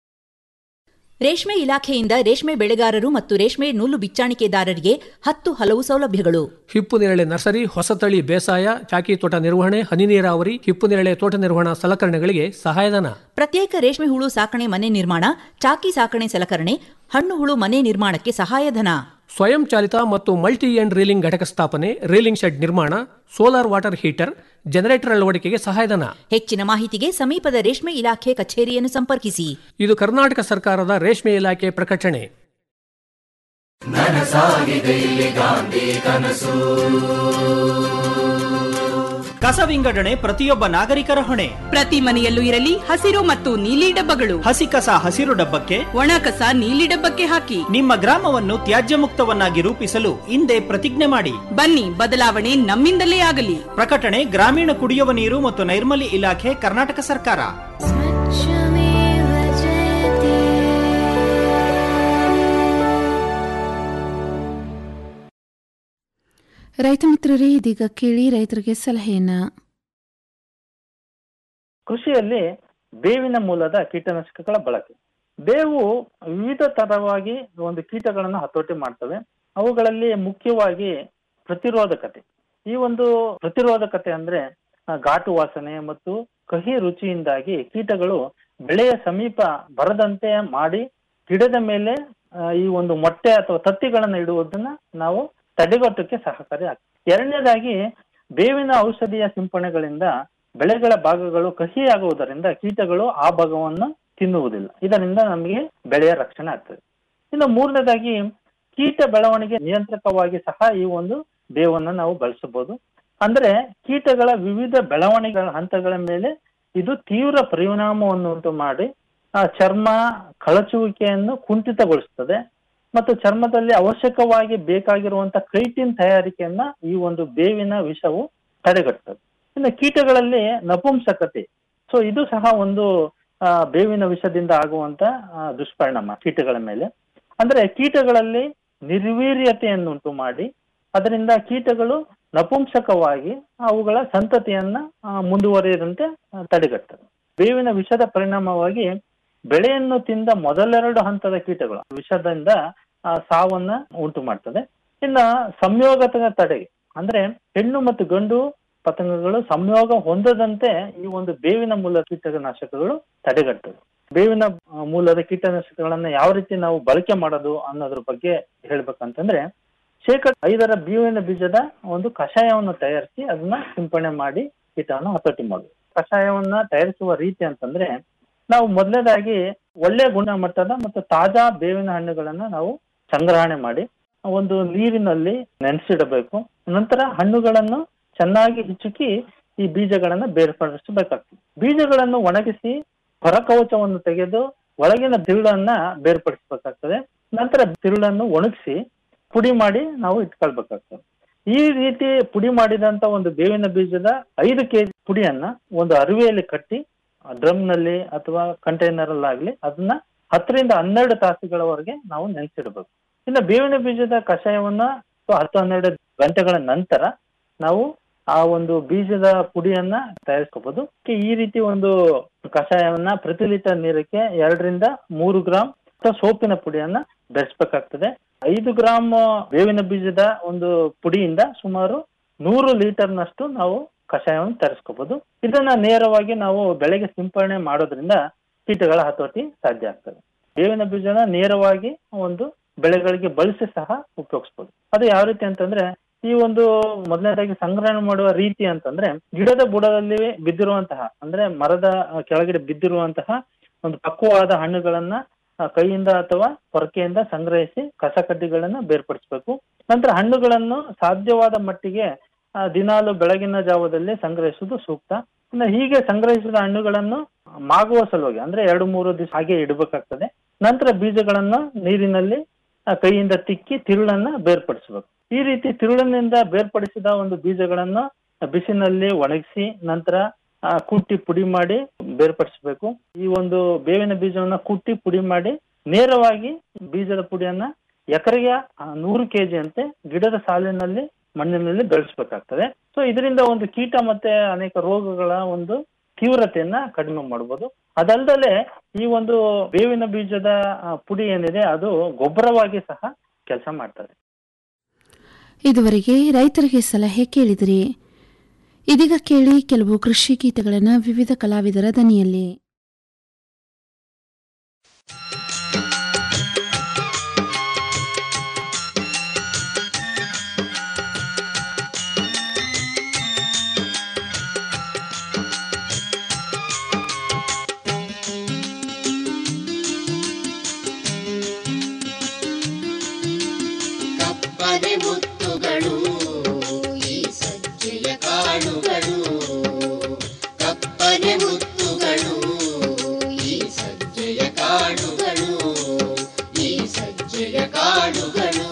ರೇಷ್ಮೆ ಇಲಾಖೆಯಿಂದ ರೇಷ್ಮೆ ಬೆಳೆಗಾರರು ಮತ್ತು ರೇಷ್ಮೆ ನೂಲು ಬಿಚ್ಚಾಣಿಕೆದಾರರಿಗೆ ಹತ್ತು ಹಲವು ಸೌಲಭ್ಯಗಳು ಹಿಪ್ಪು ನೇರಳೆ ನರ್ಸರಿ ಹೊಸತಳಿ ಬೇಸಾಯ ಚಾಕಿ ತೋಟ ನಿರ್ವಹಣೆ ಹನಿ ನೀರಾವರಿ ಹಿಪ್ಪು ನೇರಳೆ ತೋಟ ನಿರ್ವಹಣಾ ಸಲಕರಣೆಗಳಿಗೆ ಸಹಾಯಧನ ಪ್ರತ್ಯೇಕ ರೇಷ್ಮೆ ಹುಳು ಸಾಕಣೆ ಮನೆ ನಿರ್ಮಾಣ ಚಾಕಿ ಸಾಕಣೆ ಸಲಕರಣೆ ಹಣ್ಣು ಹುಳು ಮನೆ ನಿರ್ಮಾಣಕ್ಕೆ ಸಹಾಯಧನ ಸ್ವಯಂ ಚಾಲಿತ ಮತ್ತು ಮಲ್ಟಿ ಎಂಡ್ ರೀಲಿಂಗ್ ಘಟಕ ಸ್ಥಾಪನೆ ರೀಲಿಂಗ್ ಶೆಡ್ ನಿರ್ಮಾಣ ಸೋಲಾರ್ ವಾಟರ್ ಹೀಟರ್ ಜನರೇಟರ್ ಅಳವಡಿಕೆಗೆ ಸಹಾಯಧನ ಹೆಚ್ಚಿನ ಮಾಹಿತಿಗೆ ಸಮೀಪದ ರೇಷ್ಮೆ ಇಲಾಖೆ ಕಚೇರಿಯನ್ನು ಸಂಪರ್ಕಿಸಿ ಇದು ಕರ್ನಾಟಕ ಸರ್ಕಾರದ ರೇಷ್ಮೆ ಇಲಾಖೆ ಪ್ರಕಟಣೆ ನನಸಾಗಿದೆ ಇಲ್ಲಿ ಗಾಂಧಿ ಕನಸು ಕಸ ವಿಂಗಡಣೆ ಪ್ರತಿಯೊಬ್ಬ ನಾಗರಿಕರ ಹೊಣೆ ಪ್ರತಿ ಮನೆಯಲ್ಲೂ ಇರಲಿ ಹಸಿರು ಮತ್ತು ನೀಲಿ ಡಬ್ಬಗಳು ಹಸಿ ಕಸ ಹಸಿರು ಡಬ್ಬಕ್ಕೆ ಒಣ ಕಸ ನೀಲಿ ಡಬ್ಬಕ್ಕೆ ಹಾಕಿ ನಿಮ್ಮ ಗ್ರಾಮವನ್ನು ತ್ಯಾಜ್ಯ ಮುಕ್ತವನ್ನಾಗಿ ರೂಪಿಸಲು ಹಿಂದೆ ಪ್ರತಿಜ್ಞೆ ಮಾಡಿ ಬನ್ನಿ ಬದಲಾವಣೆ ನಮ್ಮಿಂದಲೇ ಆಗಲಿ ಪ್ರಕಟಣೆ ಗ್ರಾಮೀಣ ಕುಡಿಯುವ ನೀರು ಮತ್ತು ನೈರ್ಮಲ್ಯ ಇಲಾಖೆ ಕರ್ನಾಟಕ ಸರ್ಕಾರ ರೈತ ಮಿತ್ರರೇ ಇದೀಗ ಕೇಳಿ ರೈತರಿಗೆ ಸಲಹೆಯನ್ನ ಕೃಷಿಯಲ್ಲಿ ಬೇವಿನ ಮೂಲದ ಕೀಟನಾಶಕಗಳ ಬಳಕೆ ಬೇವು ವಿವಿಧ ತರವಾಗಿ ಒಂದು ಕೀಟಗಳನ್ನು ಹತೋಟಿ ಮಾಡ್ತವೆ ಅವುಗಳಲ್ಲಿ ಮುಖ್ಯವಾಗಿ ಪ್ರತಿರೋಧಕತೆ ಈ ಒಂದು ಪ್ರತಿರೋಧಕತೆ ಅಂದ್ರೆ ಆ, ಘಾಟು ವಾಸನೆ ಮತ್ತು ಕಹಿ ರುಚಿಯಿಂದಾಗಿ ಕೀಟಗಳು ಬೆಳೆಯ ಸಮೀಪ ಬರದಂತೆ ಮಾಡಿ ಗಿಡದ ಮೇಲೆ ಆ, ಈ ಒಂದು ಮೊಟ್ಟೆ ಅಥವಾ ತತ್ತಿಗಳನ್ನ ಇಡುವುದನ್ನ ನಾವು ತಡೆಗಟ್ಟಕ್ಕೆ ಸಹಕಾರಿ ಆಗ್ತದೆ ಎರಡನೇದಾಗಿ ಬೇವಿನ ಔಷಧಿಯ ಸಿಂಪರಣೆಗಳಿಂದ ಬೆಳೆಗಳ ಭಾಗಗಳು ಕಹಿಯಾಗುವುದರಿಂದ ಕೀಟಗಳು ಆ ಭಾಗವನ್ನು ತಿನ್ನುವುದಿಲ್ಲ ಇದರಿಂದ ನಮಗೆ ಬೆಳೆಯ ರಕ್ಷಣೆ ಆಗ್ತದೆ ಇನ್ನು ಮೂರನೇದಾಗಿ ಕೀಟ ಬೆಳವಣಿಗೆ ನಿಯಂತ್ರಕವಾಗಿ ಸಹ ಈ ಒಂದು ಬೇವನ್ನು ನಾವು ಬಳಸಬಹುದು ಅಂದ್ರೆ ಕೀಟಗಳ ವಿವಿಧ ಬೆಳವಣಿಗೆಗಳ ಹಂತಗಳ ಮೇಲೆ ಇದು ತೀವ್ರ ಪರಿಣಾಮವನ್ನು ಉಂಟು ಮಾಡಿ ಆ ಚರ್ಮ ಕಳಚುವಿಕೆಯನ್ನು ಕುಂಠಿತಗೊಳಿಸ್ತದೆ ಮತ್ತು ಚರ್ಮದಲ್ಲಿ ಅವಶ್ಯಕವಾಗಿ ಬೇಕಾಗಿರುವಂತ ಕ್ರೈಟಿನ್ ತಯಾರಿಕೆಯನ್ನ ಈ ಒಂದು ಬೇವಿನ ವಿಷವು ತಡೆಗಟ್ಟುತ್ತದೆ ಇನ್ನು ಕೀಟಗಳಲ್ಲಿ ನಪುಂಸಕತೆ ಸೊ ಇದು ಸಹ ಒಂದು ಆ, ಬೇವಿನ ವಿಷದಿಂದ ಆಗುವಂತ ಆ, ದುಷ್ಪರಿಣಾಮ ಕೀಟಗಳ ಮೇಲೆ ಅಂದ್ರೆ ಕೀಟಗಳಲ್ಲಿ ನಿರ್ವೀರ್ಯತೆಯನ್ನುಂಟು ಮಾಡಿ ಅದರಿಂದ ಕೀಟಗಳು ನಪುಂಸಕವಾಗಿ ಅವುಗಳ ಸಂತತಿಯನ್ನ ಆ, ಮುಂದುವರಿಯದಂತೆ ಆ, ತಡೆಗಟ್ಟುತ್ತದೆ ಬೇವಿನ ವಿಷದ ಪರಿಣಾಮವಾಗಿ ಬೆಳೆಯನ್ನು ತಿಂದ ಮೊದಲೆರಡು ಹಂತದ ಕೀಟಗಳು ವಿಷದಿಂದ ಆ, ಸಾವನ್ನ ಉಂಟು ಮಾಡ್ತದೆ ಇನ್ನ ಸಂಯೋಗದ ತಡೆಗೆ ಅಂದ್ರೆ ಹೆಣ್ಣು ಮತ್ತು ಗಂಡು ಪತಂಗಗಳು ಸಂಯೋಗ ಹೊಂದದಂತೆ ಈ ಒಂದು ಬೇವಿನ ಮೂಲ ಕೀಟನಾಶಕಗಳು ತಡೆಗಟ್ಟುದು ಬೇವಿನ ಆ, ಮೂಲದ ಕೀಟನಾಶಕಗಳನ್ನ ಯಾವ ರೀತಿ ನಾವು ಬಳಕೆ ಮಾಡೋದು ಅನ್ನೋದ್ರ ಬಗ್ಗೆ ಹೇಳ್ಬೇಕಂತಂದ್ರೆ ಶೇಕಡ ಐದರ ಬೇವಿನ ಬೀಜದ ಒಂದು ಕಷಾಯವನ್ನು ತಯಾರಿಸಿ ಅದನ್ನ ಸಿಂಪಡಣೆ ಮಾಡಿ ಕೀಟವನ್ನು ಹತೋಟಿ ಮಾಡುದು ಕಷಾಯವನ್ನ ತಯಾರಿಸುವ ರೀತಿ ಅಂತಂದ್ರೆ ನಾವು ಮೊದಲನೇದಾಗಿ ಒಳ್ಳೆ ಗುಣಮಟ್ಟದ ಮತ್ತು ತಾಜಾ ಬೇವಿನ ಹಣ್ಣುಗಳನ್ನ ನಾವು ಸಂಗ್ರಹಣೆ ಮಾಡಿ ಒಂದು ನೀರಿನಲ್ಲಿ ನೆನೆಸಿಡಬೇಕು ನಂತರ ಹಣ್ಣುಗಳನ್ನು ಚೆನ್ನಾಗಿ ಹಿಚುಕಿ ಈ ಬೀಜಗಳನ್ನ ಬೇರ್ಪಡಿಸಬೇಕಾಗ್ತದೆ ಬೀಜಗಳನ್ನು ಒಣಗಿಸಿ ಹೊರಕವಚವನ್ನು ತೆಗೆದು ಒಳಗಿನ ತಿರುಳನ್ನ ಬೇರ್ಪಡಿಸಬೇಕಾಗ್ತದೆ ನಂತರ ತಿರುಳನ್ನು ಒಣಗಿಸಿ ಪುಡಿ ಮಾಡಿ ನಾವು ಇಟ್ಕೊಳ್ಬೇಕಾಗ್ತದೆ ಈ ರೀತಿ ಪುಡಿ ಮಾಡಿದಂತ ಒಂದು ಬೇವಿನ ಬೀಜದ ಐದು ಕೆಜಿ ಪುಡಿಯನ್ನ ಒಂದು ಅರಿವೆಯಲ್ಲಿ ಕಟ್ಟಿ ಡ್ರಮ್ ನಲ್ಲಿ ಅಥವಾ ಕಂಟೈನರ್ ಅಲ್ಲಾಗ್ಲಿ ಅದನ್ನ ಹತ್ತರಿಂದ ಹನ್ನೆರಡು ತಾಸುಗಳವರೆಗೆ ನಾವು ನೆನೆಸಿಡಬೇಕು ಇನ್ನು ಬೇವಿನ ಬೀಜದ ಕಷಾಯವನ್ನ ಅಥವಾ ಹತ್ತು ಹನ್ನೆರಡು ಗಂಟೆಗಳ ನಂತರ ನಾವು ಆ ಒಂದು ಬೀಜದ ಪುಡಿಯನ್ನ ತಯಾರಿಸ್ಕೋಬಹುದು ಈ ರೀತಿ ಒಂದು ಕಷಾಯವನ್ನ ಪ್ರತಿ ಲೀಟರ್ ನೀರಕ್ಕೆ ಎರಡರಿಂದ ಮೂರು ಗ್ರಾಂ ಅಥವಾ ಸೋಪಿನ ಪುಡಿಯನ್ನ ಬೆರೆಸ್ಬೇಕಾಗ್ತದೆ ಐದು ಗ್ರಾಮ್ ಬೇವಿನ ಬೀಜದ ಒಂದು ಪುಡಿಯಿಂದ ಸುಮಾರು ನೂರು ಲೀಟರ್ನಷ್ಟು ನಾವು ಕಷಾಯವನ್ನು ತರಿಸ್ಕೋಬಹುದು ಇದನ್ನ ನೇರವಾಗಿ ನಾವು ಬೆಳೆಗೆ ಸಿಂಪಡಣೆ ಮಾಡೋದ್ರಿಂದ ಕೀಟಗಳ ಹತೋಟಿ ಸಾಧ್ಯ ಆಗ್ತದೆ ಬೇವಿನ ಬೀಜನ ನೇರವಾಗಿ ಒಂದು ಬೆಳೆಗಳಿಗೆ ಬಳಸಿ ಸಹ ಉಪಯೋಗಿಸ್ಬೋದು ಅದು ಯಾವ ರೀತಿ ಅಂತಂದ್ರೆ ಈ ಒಂದು ಮೊದಲನೇದಾಗಿ ಸಂಗ್ರಹಣೆ ಮಾಡುವ ರೀತಿ ಅಂತಂದ್ರೆ ಗಿಡದ ಬುಡದಲ್ಲಿ ಬಿದ್ದಿರುವಂತಹ ಅಂದ್ರೆ ಮರದ ಕೆಳಗಡೆ ಬಿದ್ದಿರುವಂತಹ ಒಂದು ಪಕ್ವವಾದ ಹಣ್ಣುಗಳನ್ನ ಆ, ಕೈಯಿಂದ ಅಥವಾ ಪೊರಕೆಯಿಂದ ಸಂಗ್ರಹಿಸಿ ಕಸ ಕಡ್ಡಿಗಳನ್ನ ಬೇರ್ಪಡಿಸಬೇಕು ನಂತರ ಹಣ್ಣುಗಳನ್ನು ಸಾಧ್ಯವಾದ ಮಟ್ಟಿಗೆ ಆ, ದಿನಾಲು ಬೆಳಗಿನ ಜಾವದಲ್ಲಿ ಸಂಗ್ರಹಿಸುವುದು ಸೂಕ್ತ ಇನ್ನು ಹೀಗೆ ಸಂಗ್ರಹಿಸಿದ ಹಣ್ಣುಗಳನ್ನು ಮಾಗುವ ಸಲುವಾಗಿ ಅಂದ್ರೆ ಎರಡು ಮೂರು ದಿವಸ ಹಾಗೆ ಇಡಬೇಕಾಗ್ತದೆ ನಂತರ ಬೀಜಗಳನ್ನ ನೀರಿನಲ್ಲಿ ಆ, ಕೈಯಿಂದ ತಿಕ್ಕಿ ತಿರುಳನ್ನ ಬೇರ್ಪಡಿಸಬೇಕು ಈ ರೀತಿ ತಿರುಳಿನಿಂದ ಬೇರ್ಪಡಿಸಿದ ಒಂದು ಬೀಜಗಳನ್ನು ಬಿಸಿನಲ್ಲಿ ಒಣಗಿಸಿ ನಂತರ ಆ, ಕುಟ್ಟಿ ಪುಡಿ ಮಾಡಿ ಬೇರ್ಪಡಿಸಬೇಕು ಈ ಒಂದು ಬೇವಿನ ಬೀಜವನ್ನ ಕುಟ್ಟಿ ಪುಡಿ ಮಾಡಿ ನೇರವಾಗಿ ಬೀಜದ ಪುಡಿಯನ್ನ ಎಕರೆಗೆ ಆ, ನೂರು ಕೆಜಿ ಅಂತೆ ಗಿಡದ ಸಾಲಿನಲ್ಲಿ ಮಣ್ಣಿನಲ್ಲಿ ಬೆಳೆಸಬೇಕಾಗ್ತದೆ ಸೊ ಇದರಿಂದ ಒಂದು ಕೀಟ ಮತ್ತೆ ಅನೇಕ ರೋಗಗಳ ಒಂದು ತೀವ್ರತೆಯನ್ನ ಕಡಿಮೆ ಮಾಡಬಹುದು ಅದಲ್ದಲೆ ಈ ಒಂದು ಬೇವಿನ ಬೀಜದ ಆ, ಪುಡಿ ಏನಿದೆ ಅದು ಗೊಬ್ಬರವಾಗಿ ಸಹ ಕೆಲಸ ಮಾಡ್ತದೆ ಇದುವರೆಗೆ ರೈತರಿಗೆ ಸಲಹೆ ಕೇಳಿದಿರಿ ಇದೀಗ ಕೇಳಿ ಕೆಲವು ಕೃಷಿ ಗೀತೆಗಳನ್ನು ವಿವಿಧ ಕಲಾವಿದರ ದನಿಯಲ್ಲಿ ಕಪ್ಪನೆ ಮುತ್ತುಗಳು ಈ ಸಜ್ಜೆಯ ಕಾಳುಗಳು ಕಪ್ಪನೆ ಮುತ್ತುಗಳು ಈ ಸಜ್ಜೆಯ ಕಾಳುಗಳು ಈ ಸಜ್ಜೆಯ ಕಾಳುಗಳು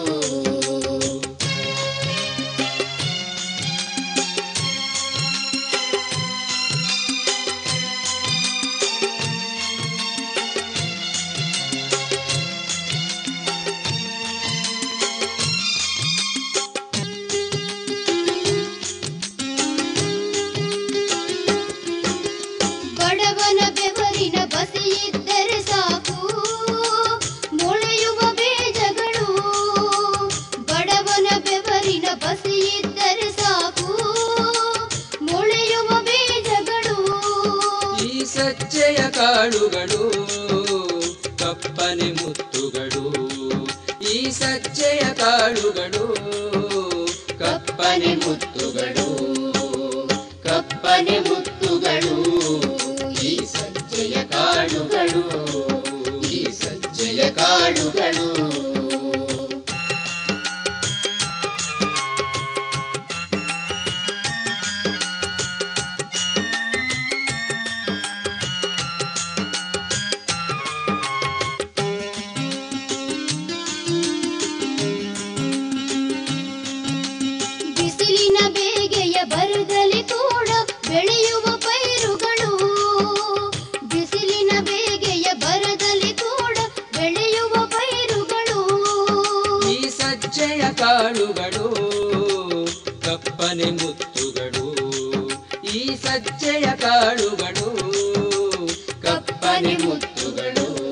ಬಡವನ ಬೆವರಿನ ಬಸಿಯಿದ್ದರೆ ಸಾಕು ಮೊಳೆಯುವ ಬೀಜಗಳು ಬಡವನ ಬೆವರಿನ ಬಸಿಯಿದ್ದರೆ ಸಾಕು ಮೊಳೆಯುವ ಬೀಜಗಳು ಈ ಸಜ್ಜೆಯ ಕಾಳುಗಳು ಕಪ್ಪನೆ ಮುತ್ತುಗಳು ಈ ಸಜ್ಜೆಯ ಕಾಳುಗಳು ಕಪ್ಪನೆ ಮುತ್ತುಗಳು ಕಪ್ಪನೆ ಮುತ್ತುಗಳು ಈ ಸಜ್ಜೆಯ ಕಾಳುಗಳು ಈ ಸಜ್ಜೆಯ ಕಾಳುಗಳು ಬಿಸಿಲಿನ ಬೇಗೆಯ ಬರದಲ್ಲಿ ಕೂಡ ಬೆಳೆಯುವ ಪೈರುಗಳು ಬಿಸಿಲಿನ ಬೇಗೆಯ ಬರದಲ್ಲಿ ಕೂಡ ಬೆಳೆಯುವ ಪೈರುಗಳು ಕಪ್ಪನೆ ಮುತ್ತುಗಳು